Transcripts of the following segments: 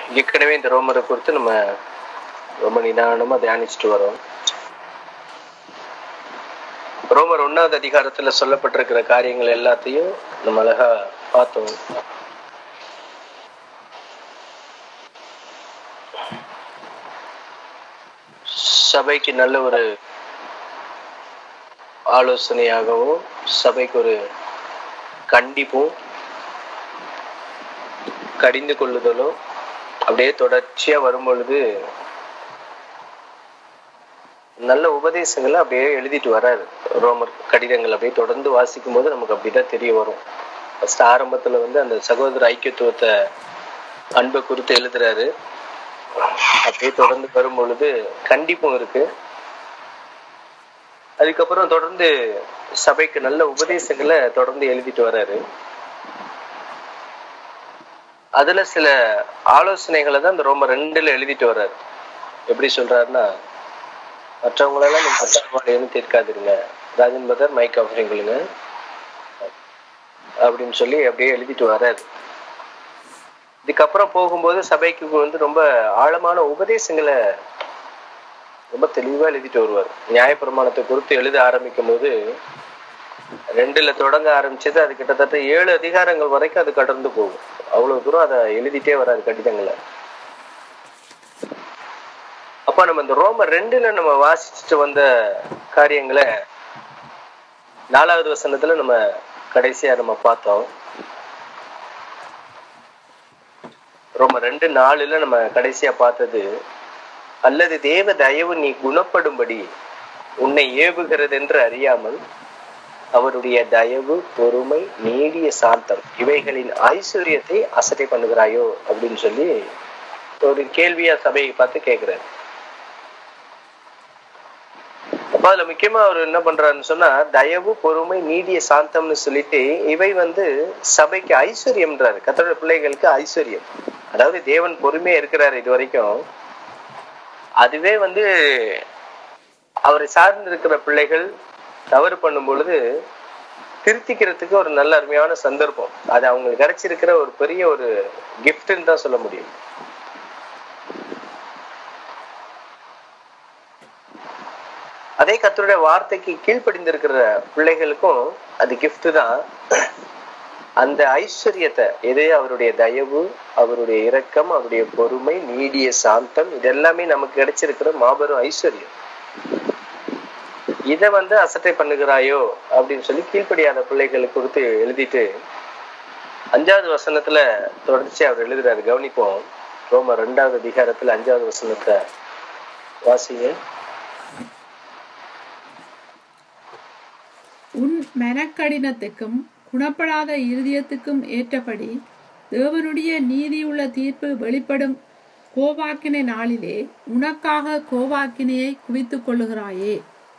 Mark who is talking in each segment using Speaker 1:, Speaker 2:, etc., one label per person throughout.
Speaker 1: ஏற்கனவே இந்த ரோமரை குறித்து நம்ம ரொம்ப நிதானமா தியானிச்சுட்டு வரோம் ரோமர் ஒன்னாவது அதிகாரத்துல சொல்லப்பட்டிருக்கிற காரியங்கள் எல்லாத்தையும் நம்ம அழகா பார்த்தோம் சபைக்கு நல்ல ஒரு ஆலோசனையாகவும் சபைக்கு ஒரு கண்டிப்பும் கடிந்து கொள்ளுதலும் அப்படியே தொடர்ச்சியா வரும் பொழுது நல்ல உபதேசங்களை அப்படியே எழுதிட்டு வராரு ரோமர் கடிதங்கள் அப்படியே தொடர்ந்து வாசிக்கும் போது நமக்கு அப்படிதான் தெரிய வரும் ஃபர்ஸ்ட் ஆரம்பத்துல வந்து அந்த சகோதர ஐக்கியத்துவத்தை அன்பை குறித்து எழுதுறாரு அப்படியே தொடர்ந்து வரும் பொழுது கண்டிப்பும் இருக்கு அதுக்கப்புறம் தொடர்ந்து சபைக்கு நல்ல உபதேசங்களை தொடர்ந்து எழுதிட்டு வர்றாரு அதுல சில ஆலோசனைகளை தான் இந்த ரோம ரெண்டுல எழுதிட்டு வர்றாரு எப்படி சொல்றாருன்னா மற்றவங்களெல்லாம் நீங்க மற்றவங்களையும் தீர்க்காதிருங்க ராஜன் பதர் மைக் ஆஃபரிங் கொள்ளுங்க அப்படின்னு சொல்லி அப்படியே எழுதிட்டு வர்றாரு இதுக்கப்புறம் போகும்போது சபைக்கு வந்து ரொம்ப ஆழமான உபதேசங்களை ரொம்ப தெளிவா எழுதிட்டு வருவார் நியாயப்பிரமாணத்தை குறித்து எழுத ஆரம்பிக்கும் போது ரெண்டுல தொடங்க ஆரம்பிச்சது அது கிட்டத்தட்ட ஏழு அதிகாரங்கள் வரைக்கும் அது கடந்து போகும் அவ்வளவு தூரம் அதை எழுதிட்டே வராது கடிதங்களை அப்ப நம்ம இந்த ரோம ரெண்டுல நம்ம வாசிச்சுட்டு வந்த காரியங்களை நாலாவது வசனத்துல நம்ம கடைசியா நம்ம பார்த்தோம் ரோம ரெண்டு நாலுல நம்ம கடைசியா பார்த்தது அல்லது தேவ தயவு நீ குணப்படும்படி உன்னை ஏவுகிறது என்று அறியாமல் அவருடைய தயவு பொறுமை நீடிய சாந்தம் இவைகளின் ஐஸ்வர்யத்தை அசட்டை பண்ணுகிறாயோ அப்படின்னு சொல்லி ஒரு கேள்வியா சபையை பார்த்து கேட்கிறாரு அப்ப அதுல முக்கியமா அவர் என்ன பண்றாருன்னு சொன்னா தயவு பொறுமை நீடிய சாந்தம்னு சொல்லிட்டு இவை வந்து சபைக்கு ஐஸ்வர்யம்ன்றாரு கத்தோட பிள்ளைகளுக்கு ஐஸ்வர்யம் அதாவது தேவன் பொறுமையா இருக்கிறாரு இது வரைக்கும் அதுவே வந்து அவரை சார்ந்து இருக்கிற பிள்ளைகள் தவறு பண்ணும் பொழுது திருத்திக்கிறதுக்கு ஒரு நல்ல அருமையான சந்தர்ப்பம் அது அவங்களுக்கு கிடைச்சிருக்கிற ஒரு பெரிய ஒரு கிஃப்ட்னு தான் சொல்ல முடியும் அதே கத்தருடைய வார்த்தைக்கு கீழ்ப்படிந்திருக்கிற பிள்ளைகளுக்கும் அது கிஃப்ட் தான் அந்த ஐஸ்வர்யத்தை எது அவருடைய தயவு அவருடைய இரக்கம் அவருடைய பொறுமை நீடிய சாந்தம் இதெல்லாமே நமக்கு கிடைச்சிருக்கிற மாபெரும் ஐஸ்வர்யம் இதை வந்து அசட்டை பண்ணுகிறாயோ அப்படின்னு சொல்லி கீழ்ப்படியாத பிள்ளைகளுக்கு கொடுத்து எழுதிட்டு அஞ்சாவது வசனத்துல தொடர்ச்சி அவர் எழுதுறாரு கவனிப்போம் ரோம ரெண்டாவது அதிகாரத்துல அஞ்சாவது வசனத்தை வாசிங்க
Speaker 2: உன் மனக்கடினத்துக்கும் குணப்படாத இருதயத்துக்கும் ஏற்றபடி தேவனுடைய நீதியுள்ள தீர்ப்பு வெளிப்படும் கோவாக்கினை நாளிலே உனக்காக கோவாக்கினையை குவித்துக் கொள்ளுகிறாயே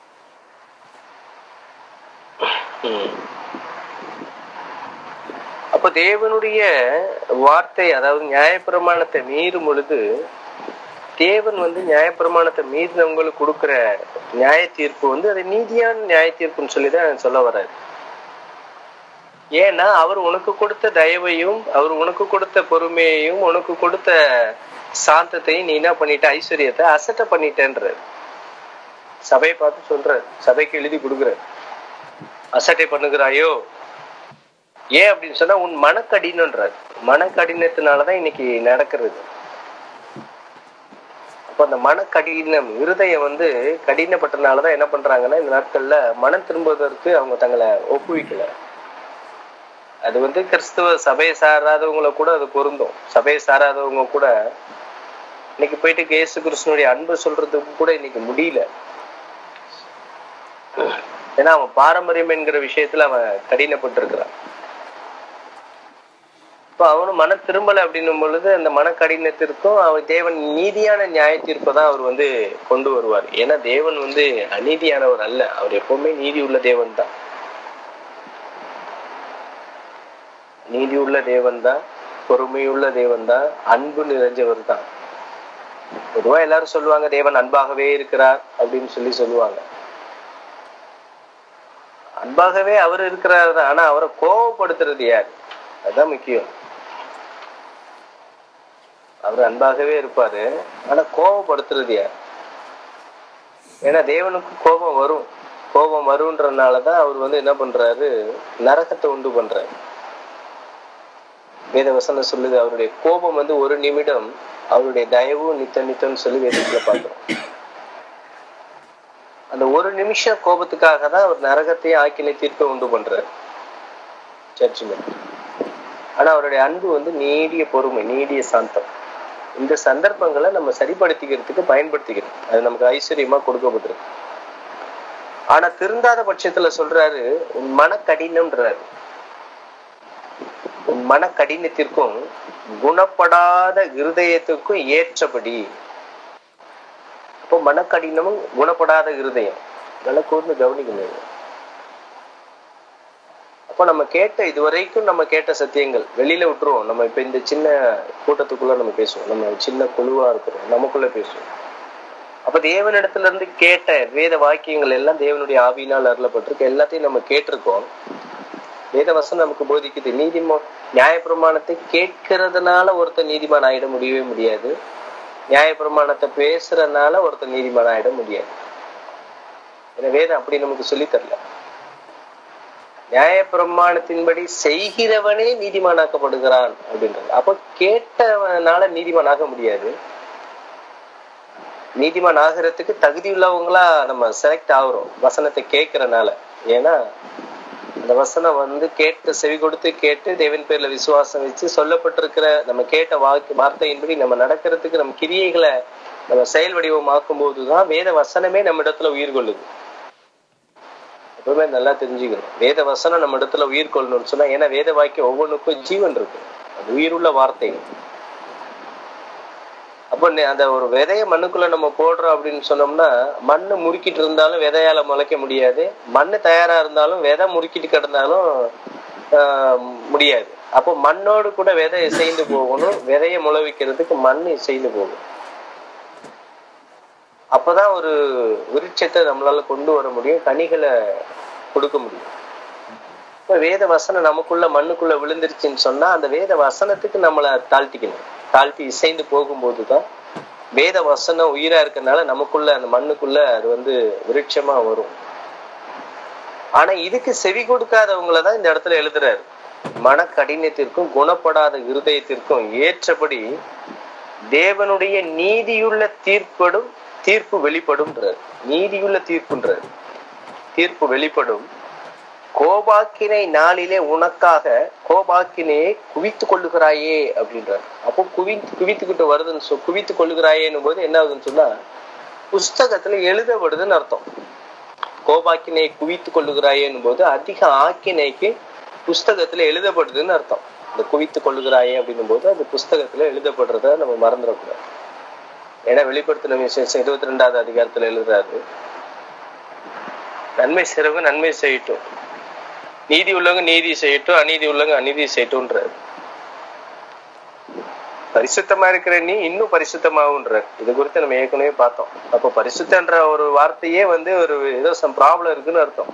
Speaker 1: அப்ப தேவனுடைய வார்த்தை அதாவது நியாயப்பிரமாணத்தை மீறும் பொழுது தேவன் வந்து நியாயப்பிரமாணத்தை மீறினவங்களுக்கு கொடுக்கிற நியாய தீர்ப்பு வந்து அது நீதியான நியாய தீர்ப்புன்னு சொல்லிதான் சொல்ல வர்றாரு ஏன்னா அவர் உனக்கு கொடுத்த தயவையும் அவர் உனக்கு கொடுத்த பொறுமையையும் உனக்கு கொடுத்த சாந்தத்தையும் நீ என்ன பண்ணிட்ட ஐஸ்வர்யத்தை அசட்ட பண்ணிட்டேன்ற சபையை பார்த்து சொல்ற சபைக்கு எழுதி கொடுக்குற அசட்டை பண்ணுகிறாயோ ஏன் அப்படின்னு சொன்னா உன் மனக்கடினன்றார் மனக்கடினத்தினாலதான் இன்னைக்கு நடக்கிறது அப்ப அந்த மனக்கடினம் இருதயம் வந்து கடினப்பட்டனாலதான் என்ன பண்றாங்கன்னா இந்த நாட்கள்ல மனம் திரும்புவதற்கு அவங்க தங்களை ஒப்புவிக்கல அது வந்து கிறிஸ்துவ சபையை சாராதவங்களை கூட அது பொருந்தும் சபையை சாராதவங்க கூட இன்னைக்கு போயிட்டு இயேசு கிருஷ்ணனுடைய அன்பு சொல்றதுக்கு கூட இன்னைக்கு முடியல ஏன்னா அவன் பாரம்பரியம் என்கிற விஷயத்துல அவன் கடினப்பட்டிருக்கிறான் இப்போ அவனும் மன திரும்பலை அப்படின்னும் பொழுது அந்த மன கடினத்திற்கும் அவர் தேவன் நீதியான நியாய தீர்ப்பை தான் அவர் வந்து கொண்டு வருவார் ஏன்னா தேவன் வந்து அநீதியானவர் அல்ல அவர் எப்பவுமே நீதி உள்ள தேவன் தான் நீதி உள்ள தேவன் தான் பொறுமையுள்ள தேவன் தான் அன்பு நிறைஞ்சவர் தான் பொதுவா எல்லாரும் சொல்லுவாங்க தேவன் அன்பாகவே இருக்கிறார் அப்படின்னு சொல்லி சொல்லுவாங்க அன்பாகவே அவர் இருக்கிறார் தான் ஆனா அவரை கோபப்படுத்துறது யார் அதுதான் முக்கியம் அவர் அன்பாகவே இருப்பாரு ஆனா கோபப்படுத்துறது யார் ஏன்னா தேவனுக்கு கோபம் வரும் கோபம் வரும்ன்றனாலதான் அவர் வந்து என்ன பண்றாரு நரகத்தை உண்டு பண்றாரு வேத வசனம் சொல்லுது அவருடைய கோபம் வந்து ஒரு நிமிடம் அவருடைய தயவு நித்த நித்தம்னு சொல்லி வேதத்துல பார்க்கிறோம் அந்த ஒரு நிமிஷம் கோபத்துக்காக தான் அவர் நரகத்தையும் ஆக்கினை தீர்ப்பை உண்டு பண்றாரு ஜட்ஜ்மெண்ட் ஆனா அவருடைய அன்பு வந்து நீடிய பொறுமை நீடிய சாந்தம் இந்த சந்தர்ப்பங்களை நம்ம சரிப்படுத்திக்கிறதுக்கு பயன்படுத்திக்கிறோம் அது நமக்கு ஐஸ்வர்யமா கொடுக்கப்பட்டிருக்கு ஆனா திருந்தாத பட்சத்துல சொல்றாரு உன் மன கடினம்ன்றாரு உன் மன கடினத்திற்கும் குணப்படாத இருதயத்துக்கும் ஏற்றபடி அப்போ மனக்கடினமும் குணப்படாத இருதயம் நல்லா கூர்ந்து கவனிக்கணும் அப்போ நம்ம கேட்ட இதுவரைக்கும் நம்ம கேட்ட சத்தியங்கள் வெளியில விட்டுருவோம் நம்ம இப்ப இந்த சின்ன கூட்டத்துக்குள்ள நம்ம பேசுவோம் நம்ம சின்ன குழுவா இருக்கிறோம் நமக்குள்ள பேசுவோம் அப்ப தேவனிடத்துல இருந்து கேட்ட வேத வாக்கியங்கள் எல்லாம் தேவனுடைய ஆவியினால் அருளப்பட்டிருக்கு எல்லாத்தையும் நம்ம கேட்டிருக்கோம் வேத வசனம் நமக்கு போதிக்குது நீதிமோ நியாயப்பிரமாணத்தை கேட்கறதுனால ஒருத்தர் நீதிமான் ஆயிட முடியவே முடியாது நியாயப்பிரமாணத்தை பேசுறதுனால ஒருத்தர் நீதிமான் ஆயிட முடியாது ஏன்னா வேதம் அப்படி நமக்கு சொல்லித் தரல நியாயப்பிரமாணத்தின்படி செய்கிறவனே நீதிமானாக்கப்படுகிறான் அப்படின்றது அப்போ கேட்டவனால நீதிமான் ஆக முடியாது நீதிமான் ஆகிறதுக்கு தகுதி உள்ளவங்களா நம்ம செலக்ட் ஆகுறோம் வசனத்தை கேட்கறனால ஏன்னா அந்த வசனம் வந்து கேட்டு செவி கொடுத்து கேட்டு தேவன் பேர்ல விசுவாசம் வச்சு சொல்லப்பட்டிருக்கிற நம்ம கேட்ட வாக்கு வார்த்தையின்படி நம்ம நடக்கிறதுக்கு நம்ம கிரியைகளை நம்ம செயல் வடிவமாக்கும் போதுதான் வேத வசனமே நம்ம இடத்துல உயிர் கொள்ளுது எப்பவுமே நல்லா தெரிஞ்சுக்கணும் வேத வசனம் நம்ம இடத்துல உயிர் கொள்ளணும்னு சொன்னா ஏன்னா வேத வாக்கியம் ஒவ்வொன்றுக்கும் ஜீவன் இருக்கு அது உயிருள்ள வார்த்தை அப்போ அந்த ஒரு விதைய மண்ணுக்குள்ள நம்ம போடுறோம் அப்படின்னு சொன்னோம்னா மண்ணு முறுக்கிட்டு இருந்தாலும் விதையால முளைக்க முடியாது மண்ணு தயாரா இருந்தாலும் விதை முறுக்கிட்டு கிடந்தாலும் முடியாது அப்போ மண்ணோடு கூட விதை இசைந்து போகணும் விதைய முளைவிக்கிறதுக்கு மண் இசைந்து போகும் அப்பதான் ஒரு விருட்சத்தை நம்மளால கொண்டு வர முடியும் கனிகளை கொடுக்க முடியும் இப்ப வேத வசனம் நமக்குள்ள மண்ணுக்குள்ள விழுந்துருச்சுன்னு சொன்னா அந்த வேத வசனத்துக்கு நம்மளை தாழ்த்திக்கணும் தாழ்த்தி இசைந்து போகும்போதுதான் வேத வசனம் உயிரா இருக்கனால நமக்குள்ள அந்த மண்ணுக்குள்ள அது வந்து விருட்சமா வரும் ஆனா இதுக்கு செவி கொடுக்காதவங்கள தான் இந்த இடத்துல எழுதுறாரு மன கடினத்திற்கும் குணப்படாத இருதயத்திற்கும் ஏற்றபடி தேவனுடைய நீதியுள்ள தீர்ப்படும் தீர்ப்பு வெளிப்படும்ன்றார் நீதியுள்ள தீர்ப்புன்றார் தீர்ப்பு வெளிப்படும் கோபாக்கினை நாளிலே உனக்காக கோபாக்கினையை குவித்து கொள்ளுகிறாயே அப்படின்றார் அப்போ குவி குவித்துக்கிட்டு வருதுன்னு சொல் குவித்து கொள்ளுகிறாயேன்னும் போது என்ன ஆகுதுன்னு சொன்னா புஸ்தகத்துல எழுதப்படுதுன்னு அர்த்தம் கோபாக்கினையை குவித்து கொள்ளுகிறாயேன்னும் போது அதிக ஆக்கினைக்கு புஸ்தகத்துல எழுதப்படுதுன்னு அர்த்தம் இந்த குவித்து கொள்ளுகிறாயே அப்படின்னும் போது அது புஸ்தகத்துல எழுதப்படுறத நம்ம மறந்துடக்கூடாது ஏன்னா வெளிப்படுத்தின விசேஷம் இருபத்தி ரெண்டாவது அதிகாரத்துல எழுதுறாரு நன்மை செய்றவங்க நன்மை செய்யட்டும் நீதி உள்ளவங்க நீதி செய்யட்டும் அநீதி உள்ளவங்க அநீதி செய்யட்டும்ன்றாரு பரிசுத்தமா இருக்கிற நீ இன்னும் பரிசுத்தமாகுன்ற இது குறித்து நம்ம ஏற்கனவே பார்த்தோம் அப்போ பரிசுத்தன்ற ஒரு வார்த்தையே வந்து ஒரு ஏதோ சம் ப்ராப்ளம் இருக்குன்னு அர்த்தம்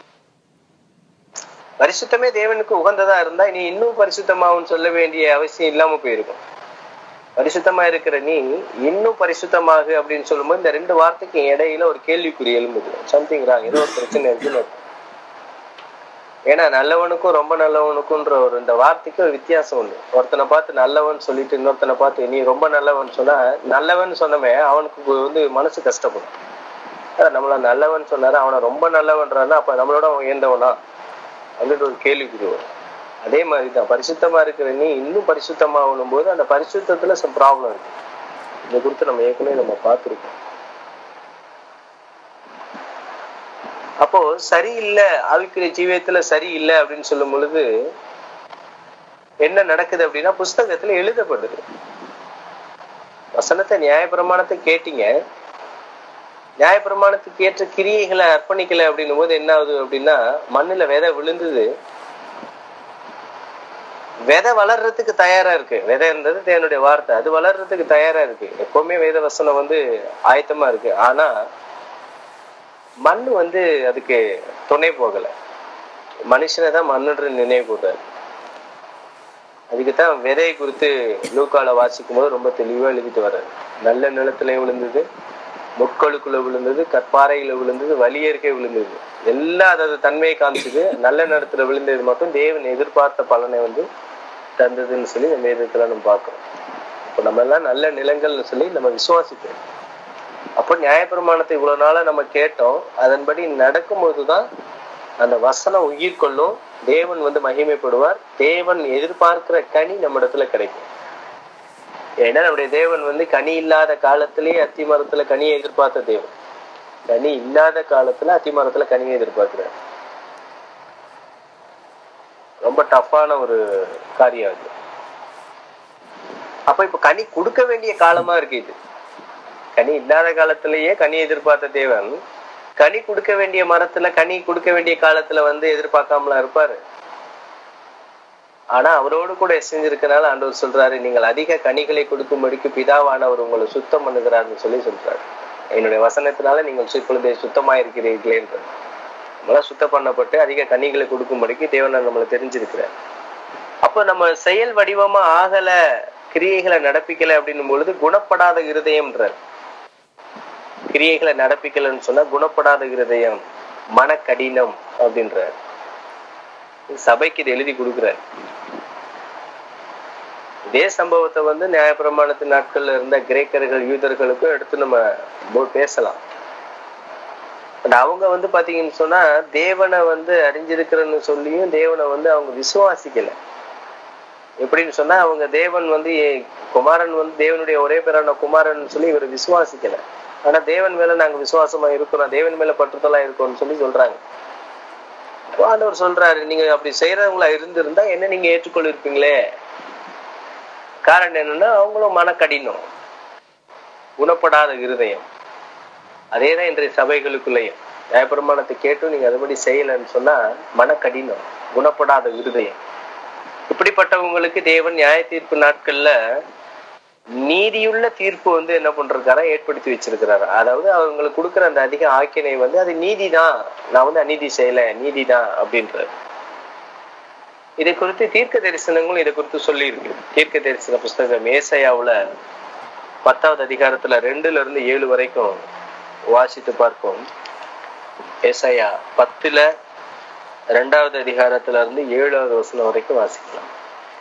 Speaker 1: பரிசுத்தமே தேவனுக்கு உகந்ததா இருந்தா நீ இன்னும் பரிசுத்தமாகும் சொல்ல வேண்டிய அவசியம் இல்லாம போயிருக்கும் பரிசுத்தமா இருக்கிற நீ இன்னும் பரிசுத்தமாகு அப்படின்னு சொல்லும்போது இந்த ரெண்டு வார்த்தைக்கு இடையில ஒரு கேள்விக்குறி எழும்புது சம்திங் ராங் ஏதோ ஒரு பிரச்சனை இருக்குன்னு ஏன்னா நல்லவனுக்கும் ரொம்ப நல்லவனுக்கும்ன்ற ஒரு இந்த வார்த்தைக்கு ஒரு வித்தியாசம் உண்டு ஒருத்தனை பார்த்து நல்லவன் சொல்லிட்டு இன்னொருத்தனை பார்த்து நீ ரொம்ப நல்லவன் சொன்னா நல்லவன் சொன்னமே அவனுக்கு வந்து மனசு கஷ்டப்படும் நம்மள நல்லவன் சொன்னாரு அவனை ரொம்ப நல்லவன்றானா அப்ப நம்மளோட உயர்ந்தவனா அப்படின்னு ஒரு கேள்விக்குறி வரும் அதே மாதிரிதான் பரிசுத்தமா இருக்கிற நீ இன்னும் பரிசுத்தமாகணும் போது அந்த பரிசுத்தத்துல சம் ப்ராப்ளம் இருக்கு இதை குறித்து நம்ம ஏற்கனவே நம்ம பார்த்துருக்கோம் அப்போ சரியில்லை ஆவிக்குரிய ஜீவியத்துல சரியில்லை அப்படின்னு சொல்லும் பொழுது என்ன நடக்குது அப்படின்னா புஸ்தகத்துல எழுதப்படுது வசனத்தை நியாயப்பிரமாணத்தை கேட்டீங்க நியாயப்பிரமாணத்துக்கு ஏற்ற கிரியைகளை அர்ப்பணிக்கல அப்படின்னும் போது என்ன ஆகுது அப்படின்னா மண்ணுல விதை விழுந்தது விதை வளர்றதுக்கு தயாரா இருக்கு விதைன்றது தேவனுடைய வார்த்தை அது வளர்றதுக்கு தயாரா இருக்கு எப்பவுமே வேத வசனம் வந்து ஆயத்தமா இருக்கு ஆனா மண் வந்து அதுக்கு துணை போகல மனுஷனை தான் மண்ணுன்ற நினைவு கூட்டாரு அதுக்குத்தான் விதையை குறித்து லூக்கால வாசிக்கும் போது ரொம்ப தெளிவா எழுதிட்டு வர்றாரு நல்ல நிலத்திலையும் விழுந்தது முட்களுக்குள்ள விழுந்தது கற்பாறையில விழுந்தது வலியற்கை விழுந்தது எல்லாம் அதது தன்மையை காமிச்சது நல்ல நேரத்துல விழுந்தது மட்டும் தேவன் எதிர்பார்த்த பலனை வந்து தந்ததுன்னு சொல்லி நம்ம வேதத்துல நம்ம பார்க்கிறோம் இப்போ நம்ம எல்லாம் நல்ல நிலங்கள்னு சொல்லி நம்ம விசுவாசிப்போம் அப்போ நியாயப்பிரமாணத்தை இவ்வளவு நாளா நம்ம கேட்டோம் அதன்படி நடக்கும்போதுதான் அந்த வசனம் உயிர் கொள்ளும் தேவன் வந்து மகிமைப்படுவார் தேவன் எதிர்பார்க்கிற கனி நம்ம இடத்துல கிடைக்கும் ஏன்னா நம்முடைய தேவன் வந்து கனி இல்லாத காலத்திலேயே அத்தி மரத்துல கனியை எதிர்பார்த்த தேவன் கனி இல்லாத காலத்துல அத்தி மரத்துல கனியை எதிர்பார்க்கிறார் ரொம்ப டஃப்பான ஒரு காரியம் அது அப்ப இப்ப கனி கொடுக்க வேண்டிய காலமா இருக்கு இது கனி இல்லாத காலத்திலேயே கனி எதிர்பார்த்த தேவன் கனி கொடுக்க வேண்டிய மரத்துல கனி கொடுக்க வேண்டிய காலத்துல வந்து எதிர்பார்க்காமலாம் இருப்பாரு ஆனா அவரோடு கூட செஞ்சிருக்கனால ஆண்டவர் சொல்றாரு நீங்கள் அதிக கனிகளை கொடுக்கும்படிக்கு பிதாவானவர் உங்களை சுத்தம் பண்ணுகிறார்னு சொல்லி சொல்றாரு என்னுடைய வசனத்தினால நீங்கள் இப்பொழுது சுத்தமா இருக்கிறீர்களே என்று நம்மளாம் சுத்தம் பண்ணப்பட்டு அதிக கனிகளை கொடுக்கும்படிக்கு தேவன் நம்மளை தெரிஞ்சிருக்கிறார் அப்ப நம்ம செயல் வடிவமா ஆகல கிரியைகளை நடப்பிக்கல அப்படின்னும் பொழுது குணப்படாத இருதயம்ன்றார் கிரியைகளை நடப்பிக்கலன்னு சொன்னா குணப்படாத இருதயம் மனக்கடினம் அப்படின்றார் சபைக்கு இது எழுதி கொடுக்குறார் இதே சம்பவத்தை வந்து நியாயப்பிரமாணத்தின் நாட்கள்ல இருந்த கிரேக்கர்கள் யூதர்களுக்கும் எடுத்து நம்ம போ- பேசலாம் But அவங்க வந்து பாத்தீங்கன்னு சொன்னா தேவனை வந்து அறிஞ்சிருக்கிறன்னு சொல்லியும் தேவனை வந்து அவங்க விசுவாசிக்கல எப்படின்னு சொன்னா அவங்க தேவன் வந்து ஏ- குமாரன் வந்து தேவனுடைய ஒரே பேரான குமாரன் சொல்லி இவர் விசுவாசிக்கல ஆனா தேவன் மேல நாங்க விசுவாசமா இருக்கிறோம் தேவன் மேல பற்றுதலா இருக்கோம்னு சொல்லி சொல்றாங்க அப்போ ஆண்டவர் சொல்றாரு நீங்க அப்படி செய்யறவங்களா இருந்திருந்தா என்ன நீங்க ஏற்றுக்கொள்ளிருப்பீங்களே காரணம் என்னன்னா அவங்களும் மனக்கடினம் குணப்படாத இருதயம் அதேதான் இன்றைய சபைகளுக்குள்ளேயும் நியாயப்பிரமாணத்தை கேட்டும் நீங்க அதுபடி செய்யலைன்னு சொன்னா மனக்கடினம் குணப்படாத இருதயம் இப்படிப்பட்டவங்களுக்கு தேவன் நியாய தீர்ப்பு நாட்கள்ல நீதியுள்ள தீர்ப்பு வந்து என்ன பண்றாரா ஏற்படுத்தி வச்சிருக்கிறாரு அதாவது அவங்களுக்கு கொடுக்குற அந்த அதிக ஆக்கினை வந்து அது நீதிதான் நான் வந்து அநீதி செய்யல நீதிதான் அப்படின்றாரு இதை குறித்து தீர்க்க தரிசனங்களும் இதை குறித்து சொல்லியிருக்கு தீர்க்க தரிசன புஸ்தகம் ஏசையாவுல பத்தாவது அதிகாரத்துல ரெண்டுல இருந்து ஏழு வரைக்கும் வாசித்து பார்ப்போம் ஏசாயா பத்துல ரெண்டாவது அதிகாரத்துல இருந்து ஏழாவது வசனம் வரைக்கும் வாசிக்கலாம்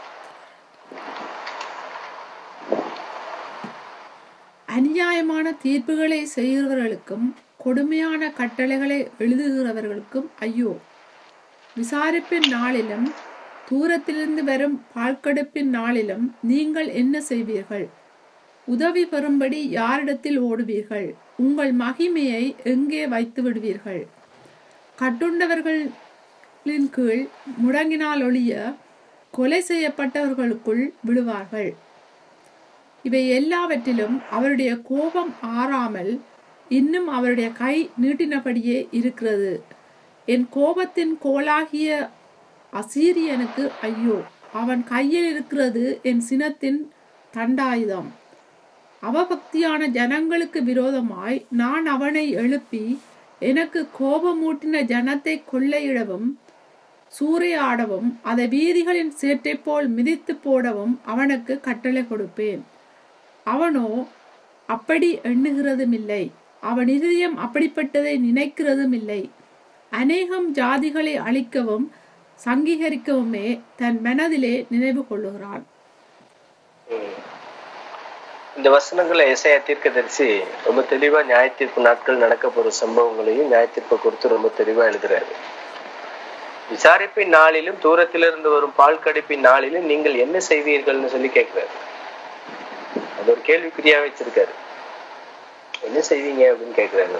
Speaker 2: அநியாயமான தீர்ப்புகளை செய்கிறவர்களுக்கும் கொடுமையான கட்டளைகளை எழுதுகிறவர்களுக்கும் ஐயோ விசாரிப்பின் நாளிலும் தூரத்திலிருந்து வரும் பால்கடுப்பின் நாளிலும் நீங்கள் என்ன செய்வீர்கள் உதவி பெறும்படி யாரிடத்தில் ஓடுவீர்கள் உங்கள் மகிமையை எங்கே வைத்து விடுவீர்கள் கட்டுண்டவர்களின் கீழ் முடங்கினால் ஒழிய கொலை செய்யப்பட்டவர்களுக்குள் விழுவார்கள் இவை எல்லாவற்றிலும் அவருடைய கோபம் ஆறாமல் இன்னும் அவருடைய கை நீட்டினபடியே இருக்கிறது என் கோபத்தின் கோலாகிய அசீரியனுக்கு ஐயோ அவன் கையில் இருக்கிறது என் சினத்தின் தண்டாயுதம் அவபக்தியான ஜனங்களுக்கு விரோதமாய் நான் அவனை எழுப்பி எனக்கு கோபமூட்டின ஜனத்தை கொள்ளையிடவும் சூறையாடவும் அதை வீதிகளின் சேற்றை போல் மிதித்து போடவும் அவனுக்கு கட்டளை கொடுப்பேன் அவனோ அப்படி எண்ணுகிறதும் இல்லை அவன் இதயம் அப்படிப்பட்டதை நினைக்கிறதும் இல்லை அநேகம் ஜாதிகளை அழிக்கவும் சங்கீகரிக்கவுமே தன் மனதிலே நினைவு கொள்ளுகிறான்
Speaker 1: உம். இந்த வசனங்களை இசையா தீர்க்கதரிசி ரொம்ப தெளிவா நியாயத்தீர்ப்பு நாட்கள் நடக்க போற சம்பவங்களையும் நியாயத்தீர்ப்பை குறித்து ரொம்ப தெளிவா எழுதுறாரு விசாரிப்பின் நாளிலும் தூரத்திலிருந்து வரும் பால் கடிப்பின் நாளிலும் நீங்கள் என்ன செய்வீர்கள்னு சொல்லி கேட்கிறாரு அது ஒரு கேள்விக்குறியா வச்சிருக்காரு என்ன செய்வீங்க அப்படின்னு கேட்கிறாரு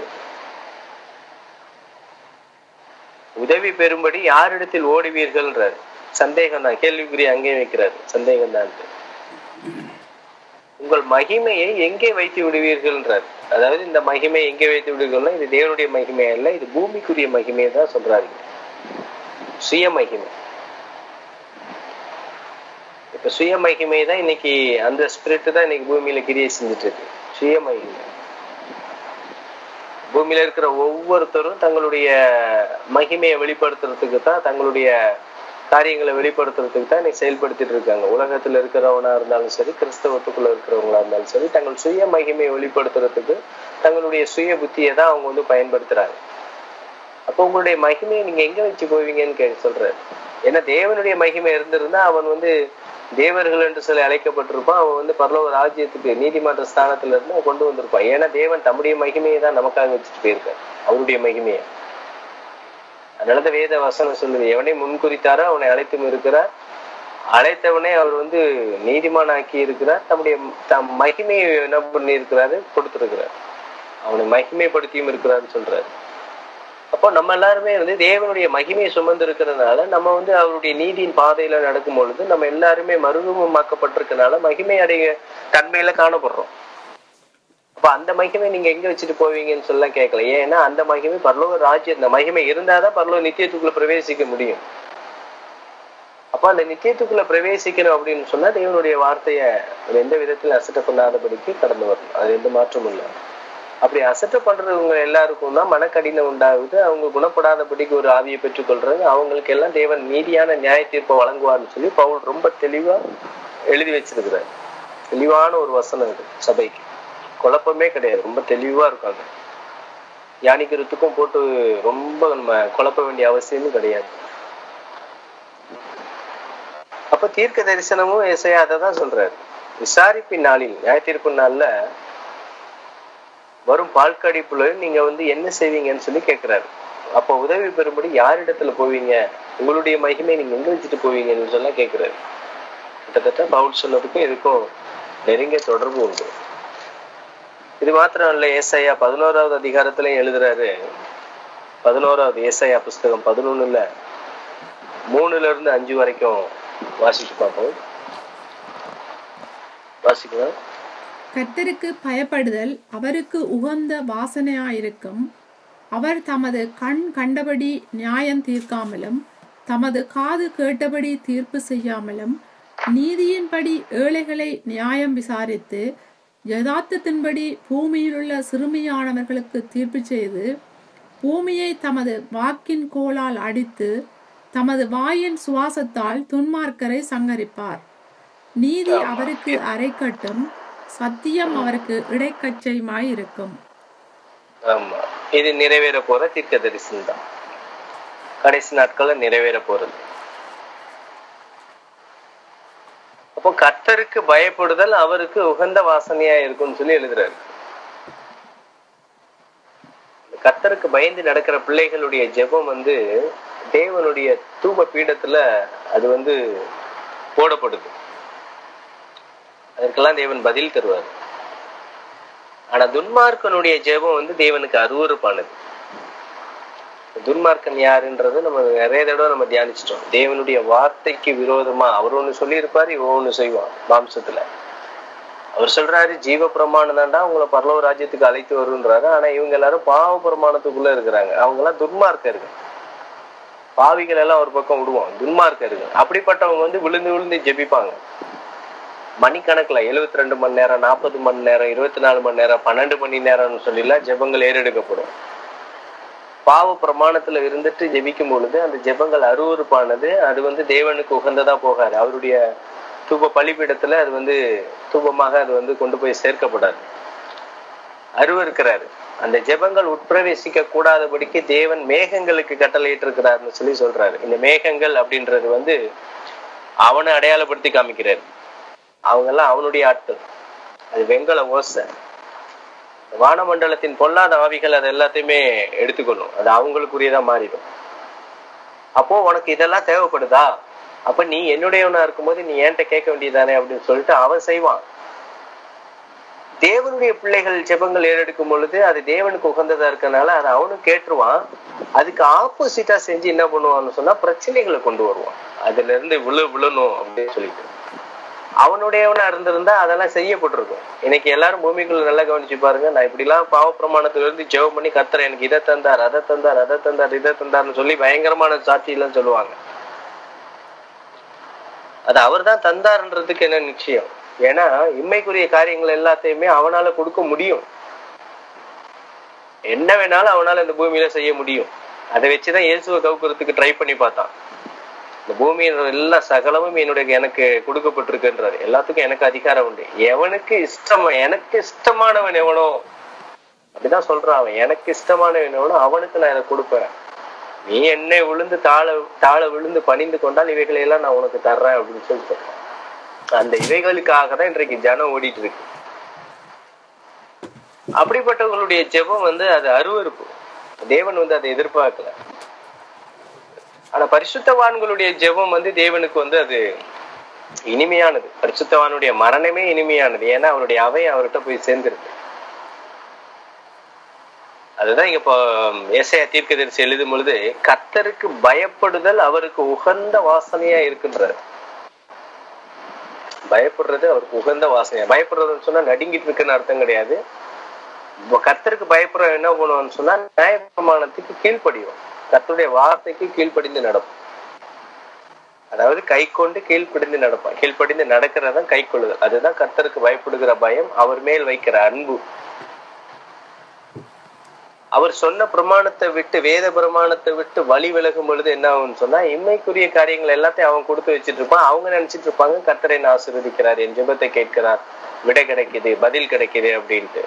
Speaker 1: உதவி பெறும்படி யாரிடத்தில் ஓடுவீர்கள்ன்றார் சந்தேகம் தான் கேள்விக்குறி அங்கேயும் வைக்கிறாரு சந்தேகம் தான் உங்கள் மகிமையை எங்கே வைத்து விடுவீர்கள்ன்றார் அதாவது இந்த மகிமை எங்கே வைத்து விடுவீர்கள்னா இது தேவனுடைய மகிமை அல்ல இது பூமிக்குரிய மகிமையை தான் சொல்றாரு சுய மகிமை இப்ப சுய மகிமை தான் இன்னைக்கு அந்த ஸ்பிரிட் தான் இன்னைக்கு பூமியில கிரியை செஞ்சுட்டு இருக்கு சுய மகிமை பூமியில இருக்கிற ஒவ்வொருத்தரும் தங்களுடைய மகிமையை வெளிப்படுத்துறதுக்கு தான் தங்களுடைய காரியங்களை வெளிப்படுத்துறதுக்கு தான் இன்னைக்கு செயல்படுத்திட்டு இருக்காங்க உலகத்துல இருக்கிறவனா இருந்தாலும் சரி கிறிஸ்தவத்துக்குள்ள இருக்கிறவங்களா இருந்தாலும் சரி தங்கள் சுய மகிமையை வெளிப்படுத்துறதுக்கு தங்களுடைய சுய புத்தியை தான் அவங்க வந்து பயன்படுத்துறாங்க அப்போ உங்களுடைய மகிமையை நீங்க எங்க வச்சு போவீங்கன்னு கே சொல்றாரு ஏன்னா தேவனுடைய மகிமை இருந்திருந்தா அவன் வந்து தேவர்கள் என்று சொல்லி அழைக்கப்பட்டிருப்பான் அவன் வந்து பரலோக ராஜ்யத்துக்கு நீதிமன்ற ஸ்தானத்துல இருந்து அவன் கொண்டு வந்திருப்பான் ஏன்னா தேவன் தம்முடைய மகிமையை தான் நமக்காக வச்சுட்டு போயிருக்கார் அவருடைய மகிமையை அதனாலதான் வேத வசனம் சொல்லுது எவனை முன்குறித்தாரோ அவனை அழைத்தும் இருக்கிறார் அழைத்தவனே அவர் வந்து நீதிமான் ஆக்கி இருக்கிறார் தம்முடைய தம் மகிமையை என்ன பண்ணி இருக்கிறாரு கொடுத்திருக்கிறார் அவனை மகிமைப்படுத்தியும் இருக்கிறாருன்னு சொல்றாரு அப்போ நம்ம எல்லாருமே வந்து தேவனுடைய மகிமையை சுமந்து இருக்கிறதுனால நம்ம வந்து அவருடைய நீதியின் பாதையில நடக்கும் பொழுது நம்ம எல்லாருமே மறுரூபமாக்கப்பட்டிருக்கனால மகிமை அடைய தன்மையில காணப்படுறோம் அப்ப அந்த மகிமை நீங்க எங்க வச்சுட்டு போவீங்கன்னு சொல்ல கேட்கல ஏன்னா அந்த மகிமை பரலோக ராஜ்யம் அந்த மகிமை இருந்தாதான் பரலோக நித்தியத்துக்குள்ள பிரவேசிக்க முடியும் அப்ப அந்த நித்தியத்துக்குள்ள பிரவேசிக்கணும் அப்படின்னு சொன்னா தேவனுடைய வார்த்தைய எந்த விதத்தில் அசட்ட பண்ணாதபடிக்கு கடந்து வரணும் அது எந்த மாற்றமும் இல்லை அப்படி அசட்ட பண்றவங்க எல்லாருக்கும் தான் மனக்கடினம் உண்டாகுது அவங்க குணப்படாதபடிக்கு ஒரு ஆவியை பெற்றுக்கொள்றாங்க அவங்களுக்கு எல்லாம் தேவன் நீதியான நியாய தீர்ப்பை வழங்குவார்னு சொல்லி பவுல் ரொம்ப தெளிவா எழுதி வச்சிருக்கிறார் தெளிவான ஒரு வசனம் இது சபைக்கு குழப்பமே கிடையாது ரொம்ப தெளிவா இருக்காங்க தியானிக்கிறதுக்கும் போட்டு ரொம்ப நம்ம குழப்ப வேண்டிய அவசியமும் கிடையாது அப்ப தீர்க்க தரிசனமும் இசையா அதை தான் சொல்றாரு விசாரிப்பின் நாளில் நியாய தீர்ப்பு நாள்ல வரும் பால்கடிப்புல நீங்க வந்து என்ன செய்வீங்கன்னு சொல்லி கேட்கிறாரு அப்ப உதவி பெறும்படி யாரிடத்துல போவீங்க உங்களுடைய மகிமை நீங்க எங்க வச்சுட்டு போவீங்கன்னு சொல்ல கேட்கிறாரு கிட்டத்தட்ட பவுல் சொன்னதுக்கும் இதுக்கும் நெருங்கிய தொடர்பு உண்டு இது மாத்திரம் இல்ல ஏசாயா பதினோராவது அதிகாரத்திலையும் எழுதுறாரு பதினோராவது ஏசாயா புஸ்தகம் பதினொன்னுல மூணுல இருந்து அஞ்சு வரைக்கும் வாசிச்சு பார்ப்போம் வாசிக்கலாம்
Speaker 2: கர்த்தருக்கு பயப்படுதல் அவருக்கு உகந்த வாசனையாயிருக்கும் அவர் தமது கண் கண்டபடி நியாயம் தீர்க்காமலும் தமது காது கேட்டபடி தீர்ப்பு செய்யாமலும் நீதியின்படி ஏழைகளை நியாயம் விசாரித்து யதார்த்தத்தின்படி பூமியிலுள்ள சிறுமியானவர்களுக்கு தீர்ப்பு செய்து பூமியை தமது வாக்கின் கோலால் அடித்து தமது வாயின் சுவாசத்தால் துன்மார்க்கரை சங்கரிப்பார் நீதி அவருக்கு அரைக்கட்டும் சத்தியம் அவருக்கு இடைக்கச்சையுமாய் இருக்கும்
Speaker 1: ஆமா இது நிறைவேற போற தீர்க்க தரிசனம் தான் கடைசி நாட்கள்ல நிறைவேற போறது அப்போ கர்த்தருக்கு பயப்படுதல் அவருக்கு உகந்த வாசனையா இருக்கும்னு சொல்லி எழுதுறாரு கர்த்தருக்கு பயந்து நடக்கிற பிள்ளைகளுடைய ஜெபம் வந்து தேவனுடைய தூப பீடத்துல அது வந்து போடப்படுது அதற்கெல்லாம் தேவன் பதில் தருவார் ஆனா துன்மார்க்கனுடைய ஜெபம் வந்து தேவனுக்கு அருவறுப்பானது துன்மார்க்கன் யாருன்றது நம்ம நிறைய தடவை நம்ம தியானிச்சிட்டோம் தேவனுடைய வார்த்தைக்கு விரோதமா அவர் ஒண்ணு சொல்லியிருப்பாரு இவன் ஒண்ணு செய்வான் மாம்சத்துல அவர் சொல்றாரு ஜீவ பிரமாணம் தான்டா உங்களை பரலவ ராஜ்யத்துக்கு அழைத்து வருன்றாரு ஆனா இவங்க எல்லாரும் பாவ பிரமாணத்துக்குள்ள இருக்கிறாங்க அவங்க எல்லாம் துன்மார்க்கர்கள் பாவிகள் எல்லாம் ஒரு பக்கம் விடுவோம் துன்மார்க்கர்கள் அப்படிப்பட்டவங்க வந்து விழுந்து விழுந்து ஜெபிப்பாங்க மணிக்கணக்குல எழுபத்தி ரெண்டு மணி நேரம் நாற்பது மணி நேரம் இருபத்தி நாலு மணி நேரம் பன்னெண்டு மணி நேரம்னு சொல்லிலாம் ஜெபங்கள் ஏறெடுக்கப்படும் பாவ பிரமாணத்துல இருந்துட்டு ஜெபிக்கும் பொழுது அந்த ஜெபங்கள் அருவறுப்பானது அது வந்து தேவனுக்கு உகந்ததா போகாது அவருடைய தூப பலிபீடத்துல அது வந்து தூபமாக அது வந்து கொண்டு போய் சேர்க்கப்படாது அருவருக்கிறாரு அந்த ஜெபங்கள் உட்பிரவேசிக்க கூடாதபடிக்கு தேவன் மேகங்களுக்கு கட்டளையிட்டு இருக்கிறாருன்னு சொல்லி சொல்றாரு இந்த மேகங்கள் அப்படின்றது வந்து அவனை அடையாளப்படுத்தி காமிக்கிறாரு அவங்க எல்லாம் அவனுடைய ஆட்கள் அது வெங்கல ஓசை வானமண்டலத்தின் பொல்லாத ஆவிகள் அது எல்லாத்தையுமே எடுத்துக்கணும் அது அவங்களுக்குரியதா மாறிடும் அப்போ உனக்கு இதெல்லாம் தேவைப்படுதா அப்ப நீ என்னுடையவனா இருக்கும்போது நீ என்கிட்ட கேட்க வேண்டியதானே அப்படின்னு சொல்லிட்டு அவன் செய்வான் தேவனுடைய பிள்ளைகள் ஜெபங்கள் ஏறெடுக்கும் பொழுது அது தேவனுக்கு உகந்ததா இருக்கனால அதை அவனும் கேட்டுருவான் அதுக்கு ஆப்போசிட்டா செஞ்சு என்ன பண்ணுவான்னு சொன்னா பிரச்சனைகளை கொண்டு வருவான் அதுல இருந்து விழு விழணும் அப்படின்னு சொல்லிட்டு அவனுடையவனா இருந்திருந்தா அதெல்லாம் செய்யப்பட்டிருக்கும் இன்னைக்கு எல்லாரும் பூமிக்குள்ள நல்லா கவனிச்சு பாருங்க நான் இப்படி எல்லாம் பாவ பிரமாணத்துல இருந்து ஜெபம் பண்ணி கத்துற எனக்கு இதை தந்தார் அதை தந்தார் அதை தந்தார் இதை தந்தார்னு சொல்லி பயங்கரமான சாட்சி எல்லாம் சொல்லுவாங்க அது அவர் தான் தந்தாருன்றதுக்கு என்ன நிச்சயம் ஏன்னா இம்மைக்குரிய காரியங்கள் எல்லாத்தையுமே அவனால கொடுக்க முடியும் என்ன வேணாலும் அவனால இந்த பூமியில செய்ய முடியும் அதை வச்சுதான் இயேசுவை கவுக்குறதுக்கு ட்ரை பண்ணி பார்த்தான் இந்த பூமியின் எல்லா சகலமும் என்னுடைய எனக்கு கொடுக்கப்பட்டிருக்குன்றாரு எல்லாத்துக்கும் எனக்கு அதிகாரம் உண்டு எவனுக்கு இஷ்டம் எனக்கு இஷ்டமானவன் எவனோ அப்படிதான் சொல்றான் அவன் எனக்கு இஷ்டமானவன் எவனோ அவனுக்கு நான் இதை கொடுப்பேன் நீ என்னை விழுந்து தாழ தாழ விழுந்து பணிந்து கொண்டால் இவைகளை எல்லாம் நான் உனக்கு தர்றேன் அப்படின்னு சொல்லி சொல்றான் அந்த இவைகளுக்காக தான் இன்றைக்கு ஜனம் ஓடிட்டு இருக்கு அப்படிப்பட்டவங்களுடைய ஜெபம் வந்து அது அருவருப்பு தேவன் வந்து அதை எதிர்பார்க்கல ஆனா பரிசுத்தவான்களுடைய ஜெபம் வந்து தேவனுக்கு வந்து அது இனிமையானது பரிசுத்தவானுடைய மரணமே இனிமையானது ஏன்னா அவருடைய அவை அவர்கிட்ட போய் சேர்ந்துருக்கு அதுதான் இங்க இப்போ ஏசையா தீர்க்கதரிசி எழுதும் பொழுது கத்தருக்கு பயப்படுதல் அவருக்கு உகந்த வாசனையா இருக்கின்றார் பயப்படுறது அவருக்கு உகந்த வாசனையா பயப்படுறதுன்னு சொன்னா நடுங்கிட்டு இருக்குன்னு அர்த்தம் கிடையாது இப்ப கர்த்தருக்கு பயப்படுற என்ன பண்ணுவோம்னு சொன்னா நியாயப்பிரமாணத்துக்கு கீழ்ப்படியும் கர்த்தருடைய வார்த்தைக்கு கீழ்ப்படிந்து நடப்போம் அதாவது கை கொண்டு கீழ்ப்படிந்து நடப்பான் கீழ்ப்படிந்து நடக்கிறதான் கை கொள்ளுதல் அதுதான் கர்த்தருக்கு பயப்படுகிற பயம் அவர் மேல் வைக்கிற அன்பு அவர் சொன்ன பிரமாணத்தை விட்டு வேத பிரமாணத்தை விட்டு வழி விலகும் பொழுது என்ன ஆகும்னு சொன்னா இம்மைக்குரிய காரியங்கள் எல்லாத்தையும் அவன் கொடுத்து வச்சிட்டு இருப்பான் அவங்க நினைச்சிட்டு இருப்பாங்க கர்த்தரை நான் ஆசீர்வதிக்கிறார் என் ஜெபத்தை கேட்கிறார் விடை கிடைக்குது பதில் கிடைக்குது அப்படின்ட்டு